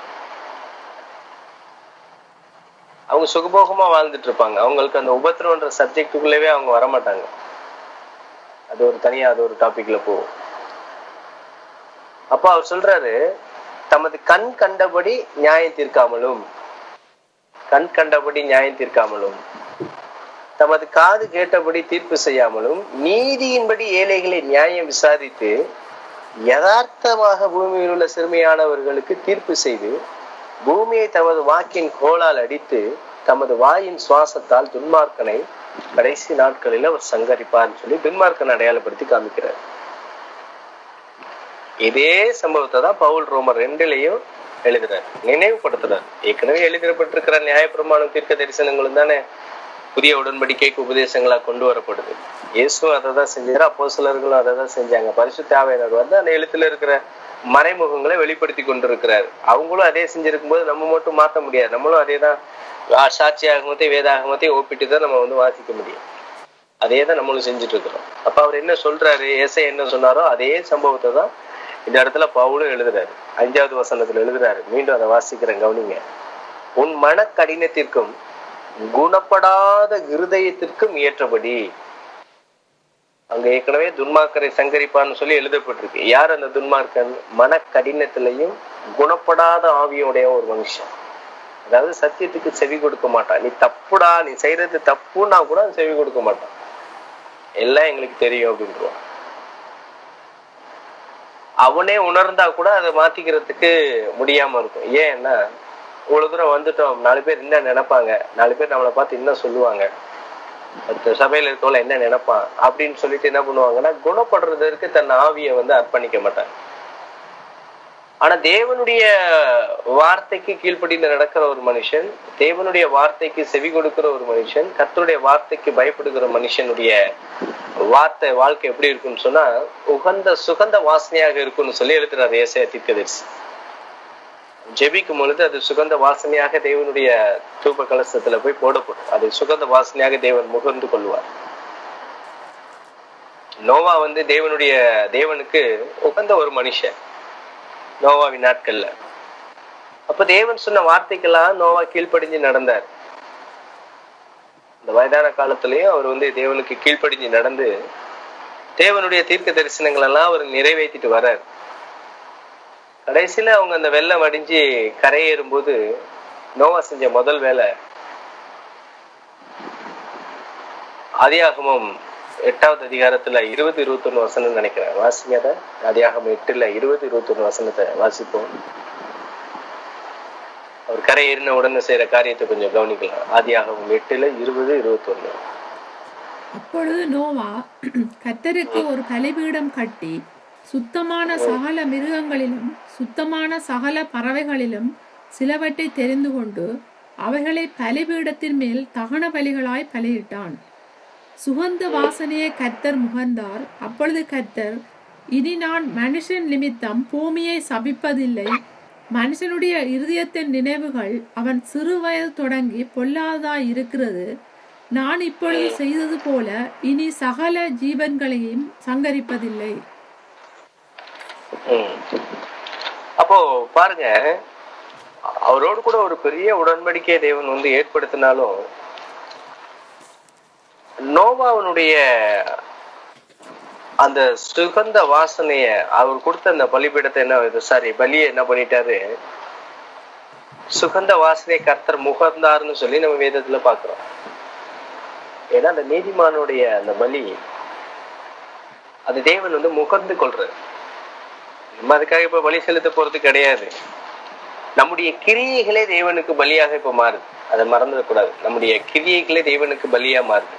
Speaker 1: அவங்க சுகபோகமா வாழ்ந்துட்டு இருப்பாங்க அவங்களுக்கு அந்த உபத்திரம்ன்ற சப்ஜெக்டுக்குள்ளவே அவங்க வரமாட்டாங்க அது ஒரு தனியா அது ஒரு டாபிக்ல போகும் அப்ப அவர் சொல்றாரு தமது கண் கண்டபடி நியாயம் தீர்க்காமலும் கண் கண்டபடி நியாயம் தீர்க்காமலும் தமது காது கேட்டபடி தீர்ப்பு செய்யாமலும் நீதியின்படி ஏழைகளை நியாயம் விசாரித்து யதார்த்தமாக பூமியில் உள்ள சிறுமியானவர்களுக்கு தீர்ப்பு செய்து பூமியை தமது வாக்கின் கோளால் அடித்து தமது வாயின் சுவாசத்தால் துன்மார்க்கனை கடைசி நாட்களில் அவர் சங்கரிப்பார்னு சொல்லி துன்மார்க்கனை அடையாளப்படுத்தி காமிக்கிறார் இதே சம்பவத்தை தான் பவுல் ரோமர் ரெண்டுலயும் எழுதுறார் நினைவுபடுத்துறார் ஏற்கனவே எழுதப்பட்டிருக்கிற நியாயப்பிரமாணம் தீர்க்க தரிசனங்களும் தானே புதிய உடன்படிக்கைக்கு உபதேசங்களா கொண்டு வரப்படுது இயேசுவும் அதை தான் செஞ்சாரு அப்போ சிலர்களும் அதை தான் செஞ்சாங்க பரிசுத்த ஆவையினர் வந்து அந்த எழுத்துல இருக்கிற மறைமுகங்களை வெளிப்படுத்தி கொண்டிருக்கிறார் அவங்களும் அதே செஞ்சிருக்கும் போது நம்ம மட்டும் மாத்த முடியாது நம்மளும் அதே தான் சாட்சி ஆகமத்தை வேதாகமத்தையும் ஒப்பிட்டு தான் நம்ம வந்து வாசிக்க முடியும் அதே தான் நம்மளும் செஞ்சுட்டு இருக்கிறோம் அப்ப அவர் என்ன சொல்றாரு ஏசை என்ன சொன்னாரோ அதே சம்பவத்தை தான் இந்த இடத்துல பவுலும் எழுதுறாரு அஞ்சாவது வசனத்துல எழுதுறாரு மீண்டும் அதை வாசிக்கிறேன் கவனிங்க உன் மன கடினத்திற்கும் குணப்படாத இருதயத்திற்கும் ஏற்றபடி அங்க ஏற்கனவே துன்மார்க்கரை சங்கரிப்பான்னு சொல்லி எழுதப்பட்டிருக்கு யார் அந்த துன்மார்க்கன் மன கடினத்திலையும் குணப்படாத ஆவியோடைய ஒரு மனுஷன் அதாவது சத்தியத்துக்கு செவி கொடுக்க மாட்டான் நீ தப்புடா நீ செய்யறது தப்புன்னா கூட செவி கொடுக்க மாட்டான் எல்லாம் எங்களுக்கு தெரியும் அப்படின்றான் அவனே உணர்ந்தா கூட அதை மாத்திக்கிறதுக்கு முடியாம இருக்கும் ஏன்னா இவ்வளவு தூரம் வந்துட்டோம் நாலு பேர் என்ன நினைப்பாங்க நாலு பேர் நம்மளை பார்த்து என்ன சொல்லுவாங்க மத்த சபையில இருக்கவங்கள என்ன நினைப்பான் அப்படின்னு சொல்லிட்டு என்ன பண்ணுவாங்கன்னா குணப்படுறதற்கு தன் ஆவியை வந்து அர்ப்பணிக்க மாட்டாங்க ஆனா தேவனுடைய வார்த்தைக்கு கீழ்ப்படிந்து நடக்கிற ஒரு மனுஷன் தேவனுடைய வார்த்தைக்கு செவி கொடுக்கிற ஒரு மனுஷன் கர்த்தருடைய வார்த்தைக்கு பயப்படுகிற மனுஷனுடைய வார்த்தை வாழ்க்கை எப்படி இருக்குன்னு சொன்னா உகந்த சுகந்த வாசனையாக இருக்கும்னு சொல்லி எழுதுறாரு ஏசைய தீர்க்கதரிசி ஜெபிக்கும் பொழுது அது சுகந்த வாசனையாக தேவனுடைய தூப கலசத்துல போய் போடப்படும் அது சுகந்த வாசனையாக தேவன் முகர்ந்து கொள்வார் நோவா வந்து தேவனுடைய தேவனுக்கு உகந்த ஒரு மனுஷன் நோவாவின் நாட்கள்ல அப்ப தேவன் சொன்ன வார்த்தைக்கெல்லாம் நோவா கீழ்ப்படிஞ்சு நடந்தார் இந்த வயதான காலத்திலயும் அவர் வந்து தேவனுக்கு கீழ்ப்படிஞ்சு நடந்து தேவனுடைய தீர்க்க தரிசனங்கள் எல்லாம் அவர் நிறைவேற்றிட்டு வர்றார் கடைசியில அவங்க அந்த வெள்ளம் அடிஞ்சு கரையேறும்போது நோவா செஞ்ச முதல் வேலை ஆதியாகமம் எட்டாவது அதிகாரத்துல இருபது இருபத்தொன்னு வசனம் நினைக்கிறேன் வாசிங்க அதை ஆதியாகமம் எட்டுல இருபது இருபத்தொன்னு வசனத்தை வாசிப்போம் அவர் கரை ஏறின உடனே செய்யற காரியத்தை கொஞ்சம் கவனிக்கலாம் ஆதியாகமம் எட்டுல இருபது இருபத்தொன்னு
Speaker 2: அப்பொழுது நோவா கத்தருக்கு ஒரு பலிபீடம் கட்டி சுத்தமான சகல மிருகங்களிலும் சுத்தமான சகல பறவைகளிலும் சிலவற்றை தெரிந்து கொண்டு அவைகளை பலிபீடத்தின் மேல் தகன பலிகளாய் பலியிட்டான் சுகந்த வாசனையை கர்த்தர் முகர்ந்தார் அப்பொழுது கர்த்தர் இனி நான் மனுஷன் நிமித்தம் பூமியை சபிப்பதில்லை மனுஷனுடைய இருதயத்தின் நினைவுகள் அவன் சிறு வயது தொடங்கி பொல்லாததாய் இருக்கிறது நான் இப்பொழுது செய்தது போல இனி சகல ஜீவன்களையும் சங்கரிப்பதில்லை
Speaker 1: ம். அப்போ பாருங்க அவரோடு கூட ஒரு பெரிய உடன்படிக்கையை தேவன் வந்து ஏற்படுத்தினாலும் நோவாவனுடைய அந்த சுகந்த வாசனைய அவர் கொடுத்த அந்த பலிபீடத்தை என்ன சாரி பலியை என்ன பண்ணிட்டாரு சுகந்த வாசனை கர்த்தர் முகர்ந்தாருன்னு சொல்லி நம்ம வேதத்துல பாக்குறோம் ஏன்னா அந்த நீதிமானுடைய அந்த பலி அது தேவன் வந்து முகர்ந்து கொள்றாரு நம்ம அதுக்காக இப்ப பலி செலுத்த போறது கிடையாது நம்முடைய கிரியைகளே தேவனுக்கு பலியாக இப்ப மாறுது அதை மறந்துடக்கூடாது நம்முடைய கிரியைகளே தேவனுக்கு பலியா மாறுது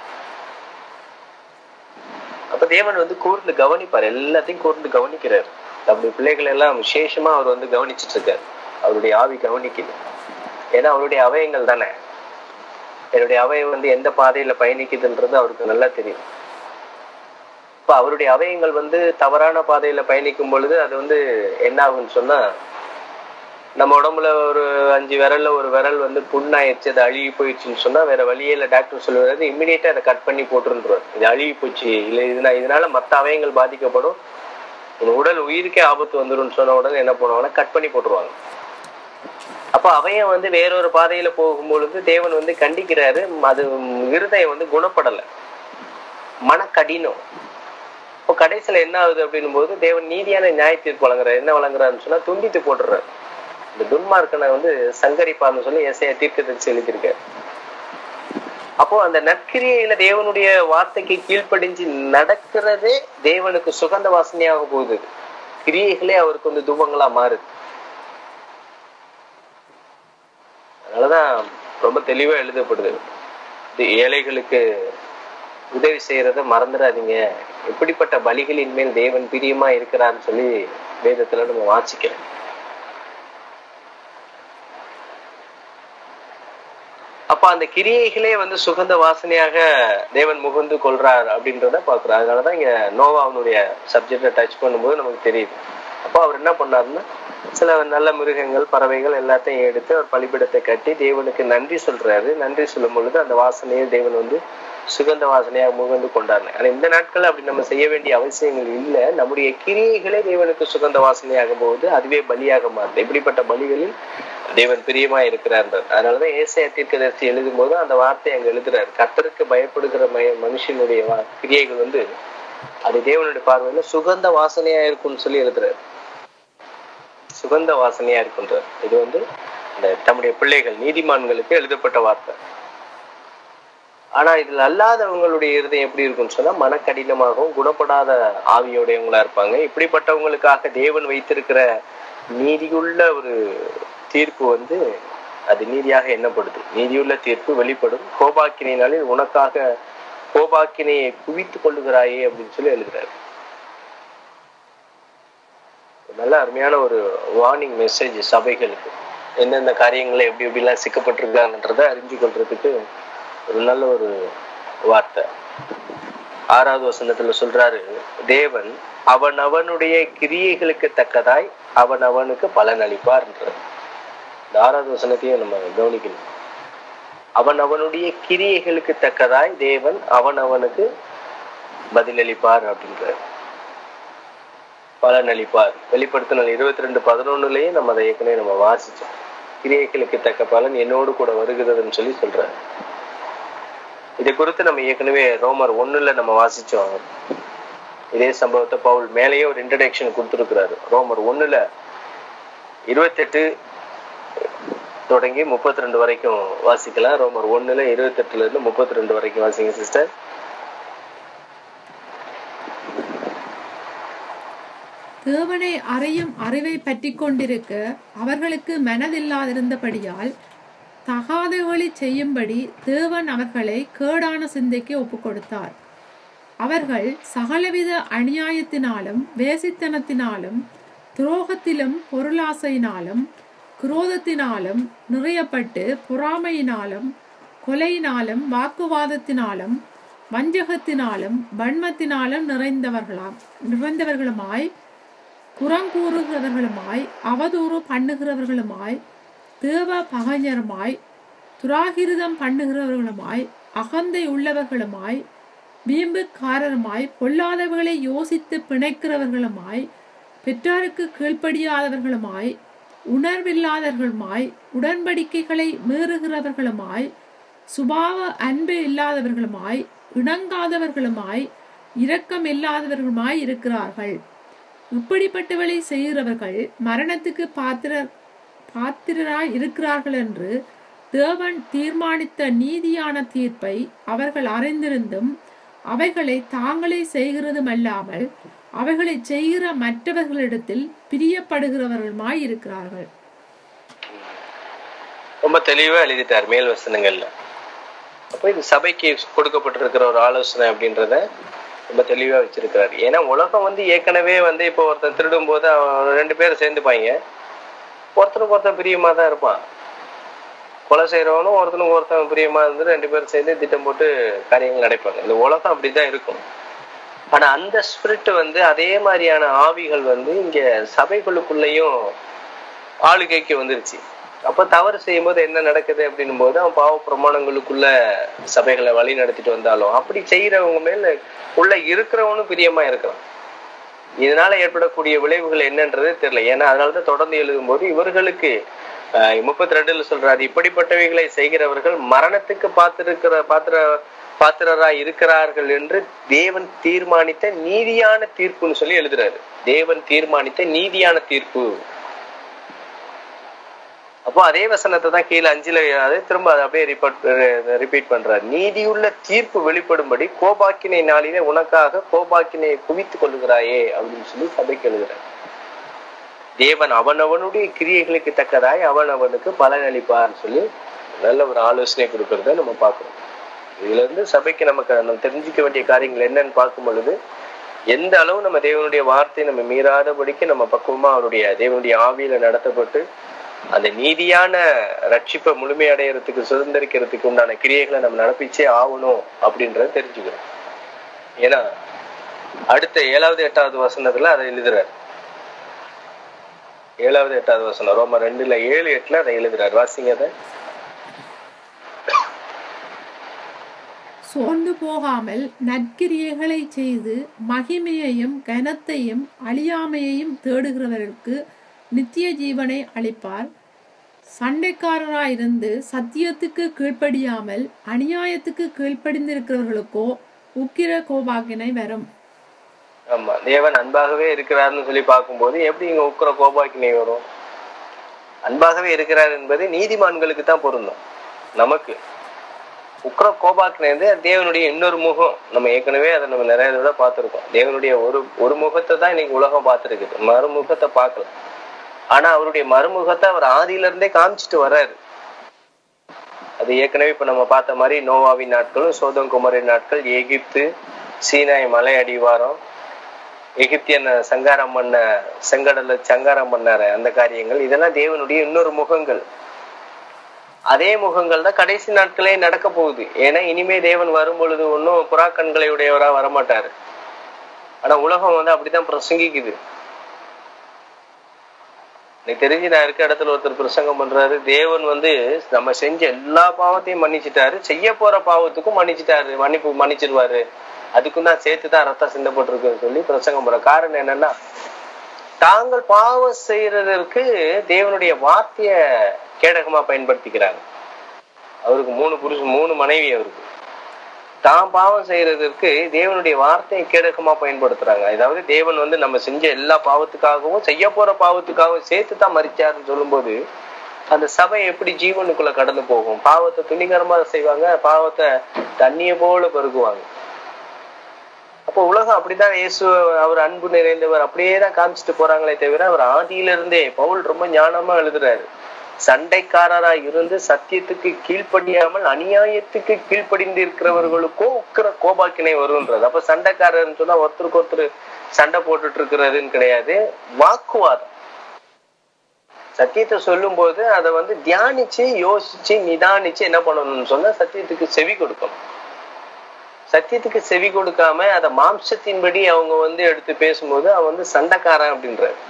Speaker 1: அப்ப தேவன் வந்து கூர்ந்து கவனிப்பார் எல்லாத்தையும் கூர்ந்து கவனிக்கிறார் நம்முடைய பிள்ளைகள் எல்லாம் விசேஷமா அவர் வந்து கவனிச்சிட்டு இருக்காரு அவருடைய ஆவி கவனிக்குது ஏன்னா அவருடைய அவயங்கள் தானே என்னுடைய அவயம் வந்து எந்த பாதையில பயணிக்குதுன்றது அவருக்கு நல்லா தெரியும் இப்ப அவருடைய அவயங்கள் வந்து தவறான பாதையில பயணிக்கும் பொழுது அது வந்து என்ன ஆகும்னு சொன்னா நம்ம உடம்புல ஒரு அஞ்சு விரல்ல ஒரு விரல் வந்து புண்ணாயிடுச்சு அது அழுகி போயிடுச்சுன்னு சொன்னா வேற வழியே இல்லை டாக்டர் சொல்லுவாரு இம்மிடியேட்டா அதை கட் பண்ணி போட்டுருன்றாரு இது அழுகி போச்சு இல்லை இதனால இதனால மற்ற அவயங்கள் பாதிக்கப்படும் உன் உடல் உயிருக்கே ஆபத்து வந்துரும்னு சொன்ன உடனே என்ன பண்ணுவாங்கன்னா கட் பண்ணி போட்டுருவாங்க அப்ப அவயம் வந்து வேறொரு பாதையில போகும் பொழுது தேவன் வந்து கண்டிக்கிறாரு அது இருதயம் வந்து குணப்படலை மனக்கடினம் இப்போ கடைசியில என்ன ஆகுது அப்படின்னும் போது தேவன் நீதியான நியாய தீர்ப்பு வழங்குறாரு என்ன வழங்குறாருன்னு சொன்னா துண்டித்து போட்டுறாரு இந்த துன்மார்க்கனை வந்து சங்கரிப்பார்னு சொல்லி எஸ்ஐ தீர்க்கதரிசி எழுதியிருக்காரு அப்போ அந்த நற்கிரியையில தேவனுடைய வார்த்தைக்கு கீழ்ப்படிஞ்சு நடக்கிறதே தேவனுக்கு சுகந்த வாசனையாக போகுது கிரியைகளே அவருக்கு வந்து தூபங்களா மாறுது அதனாலதான் ரொம்ப தெளிவா எழுதப்படுது இது ஏழைகளுக்கு உதவி செய்யறத மறந்துடாதீங்க எப்படிப்பட்ட பலிகளின் மேல் தேவன் பிரியமா இருக்கிறான்னு சொல்லி வேதத்துல நம்ம வாசிக்கிறோம் அப்ப அந்த கிரியைகளே வந்து சுகந்த வாசனையாக தேவன் முகந்து கொள்றார் அப்படின்றத பாக்குறோம் அதனாலதான் இங்க நோவாவனுடைய சப்ஜெக்டை டச் பண்ணும்போது நமக்கு தெரியுது அப்போ அவர் என்ன பண்ணாருன்னா சில நல்ல மிருகங்கள் பறவைகள் எல்லாத்தையும் எடுத்து அவர் பலிபிடத்தை கட்டி தேவனுக்கு நன்றி சொல்றாரு நன்றி சொல்லும் பொழுது அந்த வாசனையை தேவன் வந்து சுகந்த வாசனையாக முகந்து கொண்டாரு ஆனா இந்த நாட்கள் அப்படி நம்ம செய்ய வேண்டிய அவசியங்கள் இல்லை நம்முடைய கிரியைகளே தேவனுக்கு சுகந்த வாசனையாகும் போது அதுவே பலியாக மாறுது இப்படிப்பட்ட பலிகளில் தேவன் பிரியமா இருக்கிறார் அதனாலதான் ஏசைய தீர்க்கதரிசி எழுதும் போது அந்த வார்த்தையை அங்க எழுதுறாரு கர்த்தருக்கு பயப்படுகிற மய மனுஷனுடைய வா- கிரியைகள் வந்து அது தேவனுடைய பார்வையில சுகந்த வாசனையா இருக்கும்னு சொல்லி எழுதுறாரு சுகந்த வாசனையா இருக்குன்றார் இது வந்து இந்த தம்முடைய பிள்ளைகள் நீதிமான்களுக்கு எழுதப்பட்ட வார்த்தை ஆனா இதுல அல்லாதவங்களுடைய இருதயம் எப்படி இருக்கும்னு சொன்னா மனக்கடினமாகவும் குணப்படாத ஆவியோடையவங்களா இருப்பாங்க இப்படிப்பட்டவங்களுக்காக தேவன் வைத்திருக்கிற நீதியுள்ள ஒரு தீர்ப்பு வந்து அது நீதியாக எண்ணப்படுது நீதியுள்ள தீர்ப்பு வெளிப்படும் கோபாக்கினாலே உனக்காக கோபாக்கினையை குவித்துக் கொள்ளுகிறாயே அப்படின்னு சொல்லி எழுதுறாரு நல்ல அருமையான ஒரு வார்னிங் மெசேஜ் சபைகளுக்கு எந்தெந்த காரியங்களை எப்படி எப்படிலாம் சிக்கப்பட்டிருக்காங்கன்றத அறிஞ்சு கொள்றதுக்கு ஒரு நல்ல ஒரு வார்த்தை ஆறாவது வசனத்துல சொல்றாரு தேவன் அவன் அவனுடைய கிரியைகளுக்கு தக்கதாய் அவன் அவனுக்கு பலன் அளிப்பார்ன்றார் இந்த ஆறாவது வசனத்தையும் நம்ம கவனிக்கணும் அவன் அவனுடைய கிரியைகளுக்கு தக்கதாய் தேவன் அவன் அவனுக்கு பதிலளிப்பார் அப்படின்றார் பலன் அளிப்பார் வெளிப்படுத்தின இருபத்தி ரெண்டு பதினொன்னுலயும் நம்ம அதை ஏற்கனவே நம்ம வாசிச்சோம் கிரியைகளுக்கு தக்க பலன் என்னோடு கூட வருகிறதுன்னு சொல்லி சொல்றாரு இதை குறித்து நம்ம ஏற்கனவே ரோமர் ஒண்ணுல நம்ம வாசிச்சோம் இதே சம்பவத்தை பவுல் மேலேயே ஒரு இன்ட்ரடக்ஷன் கொடுத்துருக்கிறாரு ரோமர் ஒண்ணுல இருபத்தெட்டு தொடங்கி முப்பத்தி ரெண்டு வரைக்கும் வாசிக்கலாம் ரோமர் ஒண்ணுல இருபத்தெட்டுல இருந்து முப்பத்தி ரெண்டு வரைக்கும் வாசிங்க சிஸ்டர்
Speaker 2: தேவனை அறியும் அறிவை பற்றி கொண்டிருக்க அவர்களுக்கு மனதில்லாதிருந்தபடியால் தகாதவழி செய்யும்படி தேவன் அவர்களை கேடான சிந்தைக்கு ஒப்புக்கொடுத்தார் அவர்கள் சகலவித அநியாயத்தினாலும் வேசித்தனத்தினாலும் துரோகத்திலும் பொருளாசையினாலும் குரோதத்தினாலும் நிறையப்பட்டு பொறாமையினாலும் கொலையினாலும் வாக்குவாதத்தினாலும் வஞ்சகத்தினாலும் வன்மத்தினாலும் நிறைந்தவர்களாம் நிறைந்தவர்களுமாய் புறங்கூறுகிறவர்களுமாய் அவதூறு பண்ணுகிறவர்களுமாய் தேவ பகைஞருமாய் துராகிருதம் பண்ணுகிறவர்களுமாய் அகந்தை உள்ளவர்களுமாய் வீம்புக்காரருமாய் பொல்லாதவர்களை யோசித்து பிணைக்கிறவர்களுமாய் பெற்றாருக்கு கீழ்ப்படியாதவர்களுமாய் உணர்வில்லாதவர்களுமாய் உடன்படிக்கைகளை மீறுகிறவர்களுமாய் சுபாவ அன்பு இல்லாதவர்களுமாய் இணங்காதவர்களுமாய் இரக்கம் இல்லாதவர்களுமாய் இருக்கிறார்கள் இப்படிப்பட்டவளை செய்கிறவர்கள் மரணத்துக்கு பாத்திர பாத்திரராய் இருக்கிறார்கள் என்று தேவன் தீர்மானித்த நீதியான தீர்ப்பை அவர்கள் அறிந்திருந்தும் அவைகளை தாங்களே செய்கிறதும் அல்லாமல் அவைகளை செய்கிற மற்றவர்களிடத்தில் பிரியப்படுகிறவர்களுமாய் இருக்கிறார்கள்
Speaker 1: ரொம்ப தெளிவா எழுதிட்டார் மேல் வசனங்கள்ல அப்போ இது சபைக்கு கொடுக்கப்பட்டிருக்கிற ஒரு ஆலோசனை அப்படின்றத ரொம்ப தெளிவா வச்சிருக்கிறாரு ஏன்னா உலகம் வந்து ஏற்கனவே வந்து இப்போ ஒருத்தன் திருடும் போது அவன் ரெண்டு பேரும் சேர்ந்துப்பாங்க ஒருத்தனுக்கு ஒருத்தன் பிரியமா தான் இருப்பான் கொலை செய்யறவனும் ஒருத்தனுக்கு ஒருத்தன் பிரியமா இருந்து ரெண்டு பேரும் சேர்ந்து திட்டம் போட்டு காரியங்கள் நடப்பாங்க இந்த உலகம் அப்படிதான் இருக்கும் ஆனா அந்த ஸ்பிரிட் வந்து அதே மாதிரியான ஆவிகள் வந்து இங்க சபைகளுக்குள்ளேயும் ஆளுகைக்கு வந்துருச்சு அப்ப தவறு செய்யும்போது என்ன நடக்குது அப்படின்னும் போது அவன் பாவ பிரமாணங்களுக்குள்ள சபைகளை வழி நடத்திட்டு வந்தாலும் அப்படி செய்யறவங்க மேல உள்ள இருக்கிறவனும் பிரியமா இருக்கிறான் இதனால ஏற்படக்கூடிய விளைவுகள் என்னன்றது தெரியல ஏன்னா அதனாலதான் தொடர்ந்து எழுதும்போது இவர்களுக்கு முப்பத்தி ரெண்டுல சொல்றாரு இப்படிப்பட்டவைகளை செய்கிறவர்கள் மரணத்துக்கு பார்த்திருக்கிற பாத்திர பாத்திரரா இருக்கிறார்கள் என்று தேவன் தீர்மானித்த நீதியான தீர்ப்புன்னு சொல்லி எழுதுறாரு தேவன் தீர்மானித்த நீதியான தீர்ப்பு அப்போ அதே வசனத்தை தான் கீழே அஞ்சுல அது திரும்ப அதை அப்படியே ரிப்போர்ட் ரிப்பீட் பண்றாரு நீதியுள்ள தீர்ப்பு வெளிப்படும்படி கோபாக்கினை நாளிலே உனக்காக கோபாக்கினை குவித்து கொள்ளுகிறாயே அப்படின்னு சொல்லி சபைக்கு எழுதுறாரு தேவன் அவனவனுடைய கிரியைகளுக்கு தக்கதாய் அவனவனுக்கு பலன் அளிப்பார்னு சொல்லி நல்ல ஒரு ஆலோசனை கொடுக்கறத நம்ம பார்க்கணும் இதுல இருந்து சபைக்கு நமக்கு நம்ம தெரிஞ்சுக்க வேண்டிய காரியங்கள் என்னன்னு பார்க்கும் பொழுது எந்த அளவு நம்ம தேவனுடைய வார்த்தையை நம்ம மீறாதபடிக்கு நம்ம பக்குவமா அவருடைய தேவனுடைய ஆவியில நடத்தப்பட்டு அந்த நீதியான ரட்சிப்பை முழுமையடைகிறதுக்கு சுதந்திரிக்கிறதுக்கு உண்டான கிரியைகளை நம்ம நடப்பிச்சே ஆகணும் அப்படின்றத தெரிஞ்சுக்கணும் ஏன்னா அடுத்த ஏழாவது எட்டாவது வசனத்துல அதை எழுதுறாரு ஏழாவது எட்டாவது வசனம் ரோம ரெண்டுல ஏழு எட்டுல அதை எழுதுறாரு வாசிங்க அதை
Speaker 2: சோர்ந்து போகாமல் நற்கிரியைகளை செய்து மகிமையையும் கனத்தையும் அழியாமையையும் தேடுகிறவர்களுக்கு நித்திய ஜீவனை அளிப்பார் சண்டைக்காரராயிருந்து சத்தியத்துக்கு கீழ்ப்படியாமல் அநியாயத்துக்கு கீழ்ப்படிந்திருக்கிறவர்களுக்கோ உக்கிர கோபாக்கினை வரும்
Speaker 1: ஆமா தேவன் அன்பாகவே இருக்கிறார்னு சொல்லி பார்க்கும்போது எப்படி இங்க உக்கிர கோபாக்கினை வரும் அன்பாகவே இருக்கிறார் என்பது நீதிமான்களுக்கு தான் பொருந்தும் நமக்கு உக்ர கோபாக்கினை வந்து தேவனுடைய இன்னொரு முகம் நம்ம ஏற்கனவே அதை நம்ம நிறைய தடவை பார்த்துருக்கோம் தேவனுடைய ஒரு ஒரு முகத்தை தான் இன்னைக்கு உலகம் பார்த்துருக்குது மறுமுகத்தை பார்க்கல ஆனா அவருடைய மறுமுகத்தை அவர் ஆதியில இருந்தே காமிச்சிட்டு வர்றாரு அது ஏற்கனவே இப்ப நம்ம பார்த்த மாதிரி நோவாவின் நாட்களும் சோதம் குமரின் நாட்கள் எகிப்து சீனாய் மலை அடிவாரம் எகிப்தியன் சங்காரம் பண்ண செங்கடல்ல சங்காரம் பண்ணார அந்த காரியங்கள் இதெல்லாம் தேவனுடைய இன்னொரு முகங்கள் அதே முகங்கள் தான் கடைசி நாட்களே நடக்க போகுது ஏன்னா இனிமே தேவன் வரும் பொழுது ஒன்றும் புறாக்கண்களை உடையவரா வரமாட்டாரு ஆனா உலகம் வந்து அப்படித்தான் பிரசங்கிக்குது எனக்கு தெரிஞ்சு நான் இருக்க இடத்துல ஒருத்தர் பிரசங்கம் பண்றாரு தேவன் வந்து நம்ம செஞ்ச எல்லா பாவத்தையும் மன்னிச்சிட்டாரு செய்ய போற பாவத்துக்கும் மன்னிச்சிட்டாரு மன்னிப்பு மன்னிச்சிருவாரு அதுக்கும் தான் சேர்த்து தான் ரத்தம் சிந்தப்பட்டிருக்குன்னு சொல்லி பிரசங்கம் பண்ற காரணம் என்னன்னா தாங்கள் பாவம் செய்யறதற்கு தேவனுடைய வார்த்தைய கேடகமா பயன்படுத்திக்கிறாங்க அவருக்கு மூணு புருஷன் மூணு மனைவி அவருக்கு தான் பாவம் செய்யறதற்கு தேவனுடைய வார்த்தையை கேடகமா பயன்படுத்துறாங்க அதாவது தேவன் வந்து நம்ம செஞ்ச எல்லா பாவத்துக்காகவும் செய்ய போற பாவத்துக்காகவும் சேர்த்து தான் மறிச்சாருன்னு சொல்லும்போது அந்த சபை எப்படி ஜீவனுக்குள்ள கடந்து போகும் பாவத்தை துணிகரமா செய்வாங்க பாவத்தை தண்ணிய போல பருகுவாங்க அப்போ உலகம் அப்படிதான் இயேசு அவர் அன்பு நிறைந்தவர் அப்படியே தான் காமிச்சிட்டு போறாங்களே தவிர அவர் ஆதியில இருந்தே பவுல் ரொம்ப ஞானமா எழுதுறாரு சண்டைக்காரரா இருந்து சத்தியத்துக்கு கீழ்ப்படியாமல் அநியாயத்துக்கு கீழ்ப்படிந்து இருக்கிறவர்களுக்கும் உக்கிர கோபாக்கினை வருன்றது அப்ப சண்டைக்காரர்னு சொன்னா ஒருத்தருக்கு ஒருத்தர் சண்டை போட்டுட்டு இருக்கிறதுன்னு கிடையாது வாக்குவாதம் சத்தியத்தை சொல்லும் போது அதை வந்து தியானிச்சு யோசிச்சு நிதானிச்சு என்ன பண்ணணும்னு சொன்னா சத்தியத்துக்கு செவி கொடுக்கணும் சத்தியத்துக்கு செவி கொடுக்காம அதை மாம்சத்தின்படி அவங்க வந்து எடுத்து பேசும்போது அவன் வந்து சண்டைக்காரன் அப்படின்றாரு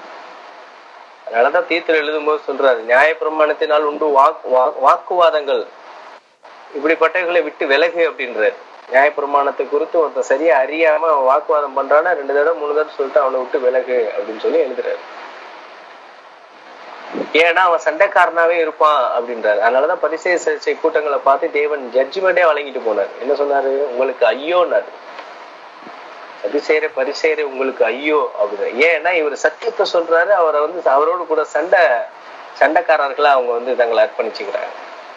Speaker 1: அதனாலதான் தீர்த்தல் எழுதும்போது சொல்றாரு நியாய பிரமாணத்தினால் உண்டு வாக்கு வாக்குவாதங்கள் இப்படிப்பட்டவர்களை விட்டு விலகு அப்படின்றாரு நியாயப்பிரமாணத்தை குறித்து ஒருத்தன் சரியா அறியாம அவன் வாக்குவாதம் பண்றான்னா ரெண்டு தடவை மூணு தடவை சொல்லிட்டு அவனை விட்டு விலகு அப்படின்னு சொல்லி எழுதுறாரு ஏன்னா அவன் சண்டைக்காரனாவே இருப்பான் அப்படின்றாரு அதனாலதான் பரிசை சர்ச்சை கூட்டங்களை பார்த்து தேவன் ஜட்ஜ்மெண்டே வழங்கிட்டு போனார் என்ன சொன்னாரு உங்களுக்கு ஐயோன்னாரு சதிசேர பரிசேர உங்களுக்கு ஐயோ அப்படின்னு ஏன்னா இவர் சத்தியத்தை சொல்றாரு அவரை வந்து அவரோடு கூட சண்டை சண்டைக்காரர்களா அவங்க வந்து தங்களை அர்ப்பணிச்சுக்கிறாங்க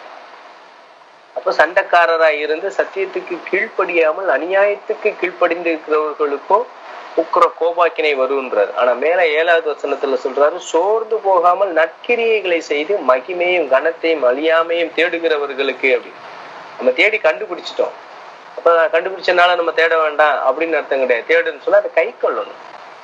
Speaker 1: அப்ப சண்டைக்காரரா இருந்து சத்தியத்துக்கு கீழ்ப்படியாமல் அநியாயத்துக்கு கீழ்ப்படிந்து இருக்கிறவர்களுக்கும் உக்கிர கோபாக்கினை வருன்றார் ஆனா மேல ஏழாவது வசனத்துல சொல்றாரு சோர்ந்து போகாமல் நற்கிரியைகளை செய்து மகிமையும் கனத்தையும் அழியாமையும் தேடுகிறவர்களுக்கு அப்படி நம்ம தேடி கண்டுபிடிச்சிட்டோம் அப்ப கண்டுபிடிச்சனால நம்ம தேட வேண்டாம் அப்படின்னு அர்த்தம் கிடையாது தேடுன்னு சொன்னா அதை கை கொள்ளணும்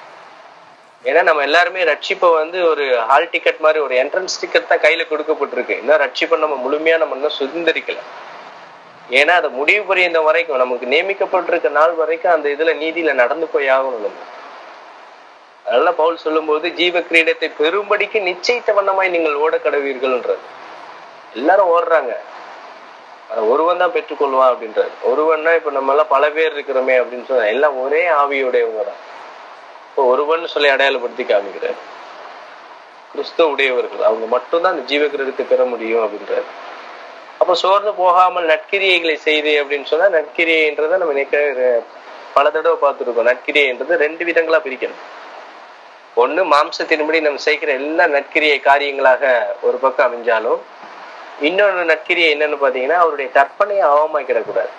Speaker 1: ஏன்னா நம்ம எல்லாருமே ரட்சிப்பை வந்து ஒரு ஹால் டிக்கெட் மாதிரி ஒரு என்ட்ரன்ஸ் டிக்கெட் தான் கையில கொடுக்கப்பட்டிருக்கு இன்னும் ரட்சிப்பை நம்ம முழுமையா நம்ம இன்னும் சுதந்திரிக்கல ஏன்னா அதை முடிவு புரியுந்த வரைக்கும் நமக்கு நியமிக்கப்பட்டிருக்க நாள் வரைக்கும் அந்த இதுல நீதியில நடந்து போய் ஆகணும் நம்ம அதனால பவுல் சொல்லும்போது ஜீவ கிரீடத்தை பெரும்படிக்கு நிச்சயித்த வண்ணமாய் நீங்கள் ஓட கடவீர்கள்ன்றது எல்லாரும் ஓடுறாங்க அதை ஒருவன் தான் பெற்றுக்கொள்வான் அப்படின்றாரு ஒருவன்னா இப்ப நம்ம எல்லாம் பல பேர் இருக்கிறோமே அப்படின்னு சொன்னா எல்லாம் ஒரே ஆவியுடையவங்க தான் இப்போ ஒருவன் சொல்லி அடையாளப்படுத்தி காமிக்கிறார் கிறிஸ்துவ உடையவர்கள் அவங்க மட்டும்தான் அந்த ஜீவ கிரீடத்தை பெற முடியும் அப்படின்றாரு அப்ப சோர்ந்து போகாமல் நற்கிரியைகளை செய்து அப்படின்னு சொன்னா நற்கிரியைன்றதை நம்ம நினைக்க பல தடவை பார்த்துருக்கோம் நற்கிரியைன்றது ரெண்டு விதங்களா பிரிக்கணும் ஒண்ணு மாம்சத்தின்படி நம்ம செய்கிற எல்லா நற்கிரியை காரியங்களாக ஒரு பக்கம் அமைஞ்சாலும் இன்னொன்று நற்கிரியை என்னன்னு பாத்தீங்கன்னா அவருடைய கற்பனையை அவமாக்கிடக்கூடாது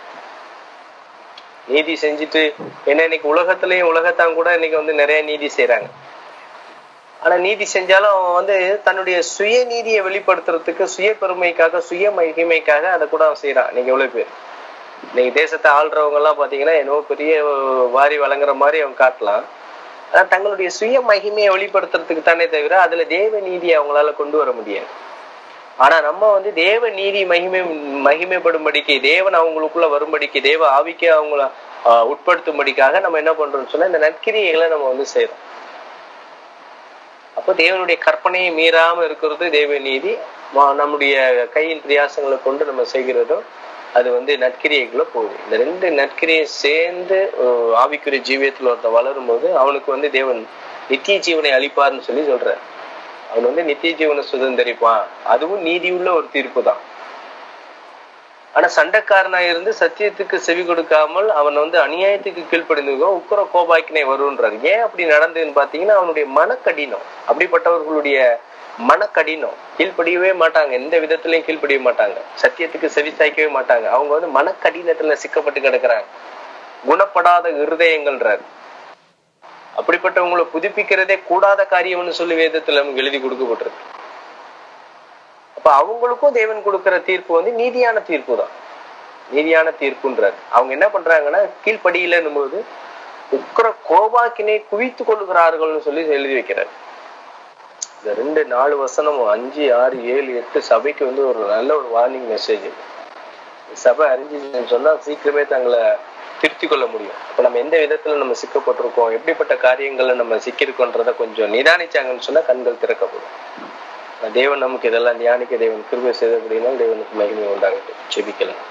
Speaker 1: நீதி செஞ்சுட்டு ஏன்னா இன்னைக்கு உலகத்திலயும் உலகத்தான் கூட இன்னைக்கு வந்து நிறைய நீதி செய்யறாங்க ஆனா நீதி செஞ்சாலும் அவன் வந்து தன்னுடைய சுய நீதியை வெளிப்படுத்துறதுக்கு சுய பெருமைக்காக சுய மகிமைக்காக அதை கூட அவன் செய்யறான் இன்னைக்கு எவ்வளவு பேர் இன்னைக்கு தேசத்தை ஆள்றவங்க எல்லாம் பாத்தீங்கன்னா என்னவோ பெரிய வாரி வழங்குற மாதிரி அவன் காட்டலாம் ஆனா தங்களுடைய சுய மகிமையை வெளிப்படுத்துறதுக்கு தானே தவிர அதுல தேவ நீதியை அவங்களால கொண்டு வர முடியாது ஆனா நம்ம வந்து தேவ நீதி மகிமை மகிமைப்படும்படிக்கு தேவன் அவங்களுக்குள்ள வரும்படிக்கு தேவ ஆவிக்கு அவங்கள உட்படுத்தும்படிக்காக நம்ம என்ன பண்றோம்னு சொன்னா இந்த நற்கிரியைகளை நம்ம வந்து செய்யறோம் அப்போ தேவனுடைய கற்பனையை மீறாம இருக்கிறது தேவ நீதி நம்முடைய கையின் பிரியாசங்களை கொண்டு நம்ம செய்கிறதும் அது வந்து நற்கிரியைக்குள்ள போகுது இந்த ரெண்டு நற்கிரியை சேர்ந்து ஆவிக்குரிய ஜீவியத்துல ஒருத்த வளரும் போது அவனுக்கு வந்து தேவன் நித்திய ஜீவனை அளிப்பார்னு சொல்லி சொல்ற அவன் வந்து நித்திய ஜீவனை சுதந்திரிப்பான் அதுவும் நீதி உள்ள ஒரு தீர்ப்பு தான் ஆனா சண்டைக்காரனா இருந்து சத்தியத்துக்கு செவி கொடுக்காமல் அவன் வந்து அநியாயத்துக்கு கீழ்ப்படிந்து உக்கர கோபாக்கினை வருன்றாரு ஏன் அப்படி நடந்ததுன்னு பாத்தீங்கன்னா அவனுடைய மனக்கடினம் அப்படிப்பட்டவர்களுடைய மனக்கடினம் கீழ்ப்படியவே மாட்டாங்க எந்த விதத்திலையும் கீழ்ப்படிய மாட்டாங்க சத்தியத்துக்கு செவி சாய்க்கவே மாட்டாங்க அவங்க வந்து மனக்கடினத்துல சிக்கப்பட்டு கிடக்குறாங்க குணப்படாத இருதயங்கள்ன்றாரு அப்படிப்பட்டவங்களை புதுப்பிக்கிறதே கூடாத காரியம்னு சொல்லி வேதத்துல நமக்கு எழுதி கொடுக்கப்பட்டிருக்கு அப்ப அவங்களுக்கும் தேவன் கொடுக்கிற தீர்ப்பு வந்து நீதியான தீர்ப்பு தான் நீதியான தீர்ப்புன்றாரு அவங்க என்ன பண்றாங்கன்னா கீழ்ப்படியிலன்னும் போது உக்கர கோபாக்கினை குவித்து கொள்கிறார்கள்னு சொல்லி எழுதி வைக்கிறார் இந்த ரெண்டு நாலு வசனமும் அஞ்சு ஆறு ஏழு எட்டு சபைக்கு வந்து ஒரு நல்ல ஒரு வார்னிங் மெசேஜ் சபை அறிஞ்சுன்னு சொன்னா சீக்கிரமே தங்களை திருத்தி கொள்ள முடியும் அப்ப நம்ம எந்த விதத்துல நம்ம சிக்கப்பட்டிருக்கோம் எப்படிப்பட்ட காரியங்கள்ல நம்ம சிக்கியிருக்கோன்றத கொஞ்சம் நிதானிச்சாங்கன்னு சொன்னா கண்கள் திறக்கப்படும் தேவன் நமக்கு இதெல்லாம் தியானிக்க தேவன் கிருபை செய்தபடினா தேவனுக்கு மகிமை உண்டாகட்டும் செபிக்கலாம்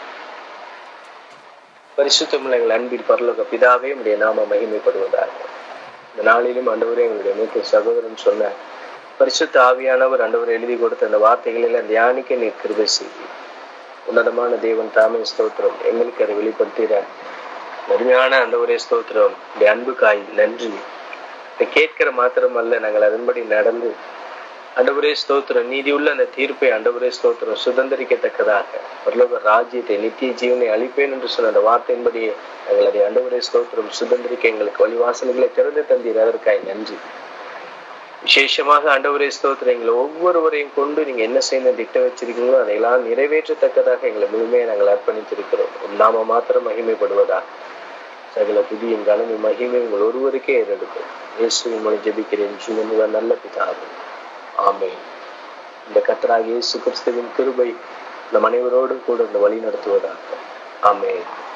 Speaker 1: பரிசுத்தமுள்ள எங்கள் அன்பில் பரலோக பிதாவே உடைய நாம மகிமைப்படுவதாக இந்த நாளிலும் ஆண்டவரே எங்களுடைய மூத்த சகோதரன் சொன்ன பரிசுத்த ஆவியானவர் ஆண்டவர் எழுதி கொடுத்த அந்த வார்த்தைகளில் தியானிக்க நீர் கிருபை செய்தி உன்னதமான தேவன் தாமே ஸ்தோத்திரம் எங்களுக்கு அதை வெளிப்படுத்திட அருமையான ஆண்டவரே ஸ்தோத்திரம் இந்த அன்புக்காய் நன்றி இதை கேட்கிற மாத்திரம் அல்ல நாங்கள் அதன்படி நடந்து அண்டவரே ஸ்தோத்திரம் நீதி உள்ள அந்த தீர்ப்பை அண்டவரே ஸ்தோத்திரம் சுதந்திரிக்கத்தக்கதாக பரலோக ராஜ்யத்தை நித்திய ஜீவனை அளிப்பேன் என்று சொன்ன அந்த வார்த்தையின்படி நாங்கள் அதை அண்டவரே ஸ்தோத்திரம் சுதந்திரிக்க எங்களுக்கு வழிவாசல்களை திறந்து தந்தீர் அதற்காய் நன்றி விசேஷமாக ஆண்டவரே ஸ்தோத்திரம் எங்களை ஒவ்வொருவரையும் கொண்டு நீங்க என்ன செய்யணும் திட்ட வச்சிருக்கீங்களோ அதையெல்லாம் நிறைவேற்றத்தக்கதாக எங்களை முழுமையை நாங்கள் அர்ப்பணித்திருக்கிறோம் நாம மாத்திரம் மகிமைப்படுவதா சகல புதிய கலமை மகிமை உங்கள் ஒருவருக்கே ஏறெடுக்கும் இயேசுவின் மொழி ஜெபிக்கிறேன் ஜீவனுவ நல்ல பிதாவே ஆமே இந்த கத்தராக இயேசு கிறிஸ்துவின் கிருபை நம் அனைவரோடு கூட இந்த வழி நடத்துவதாக ஆமே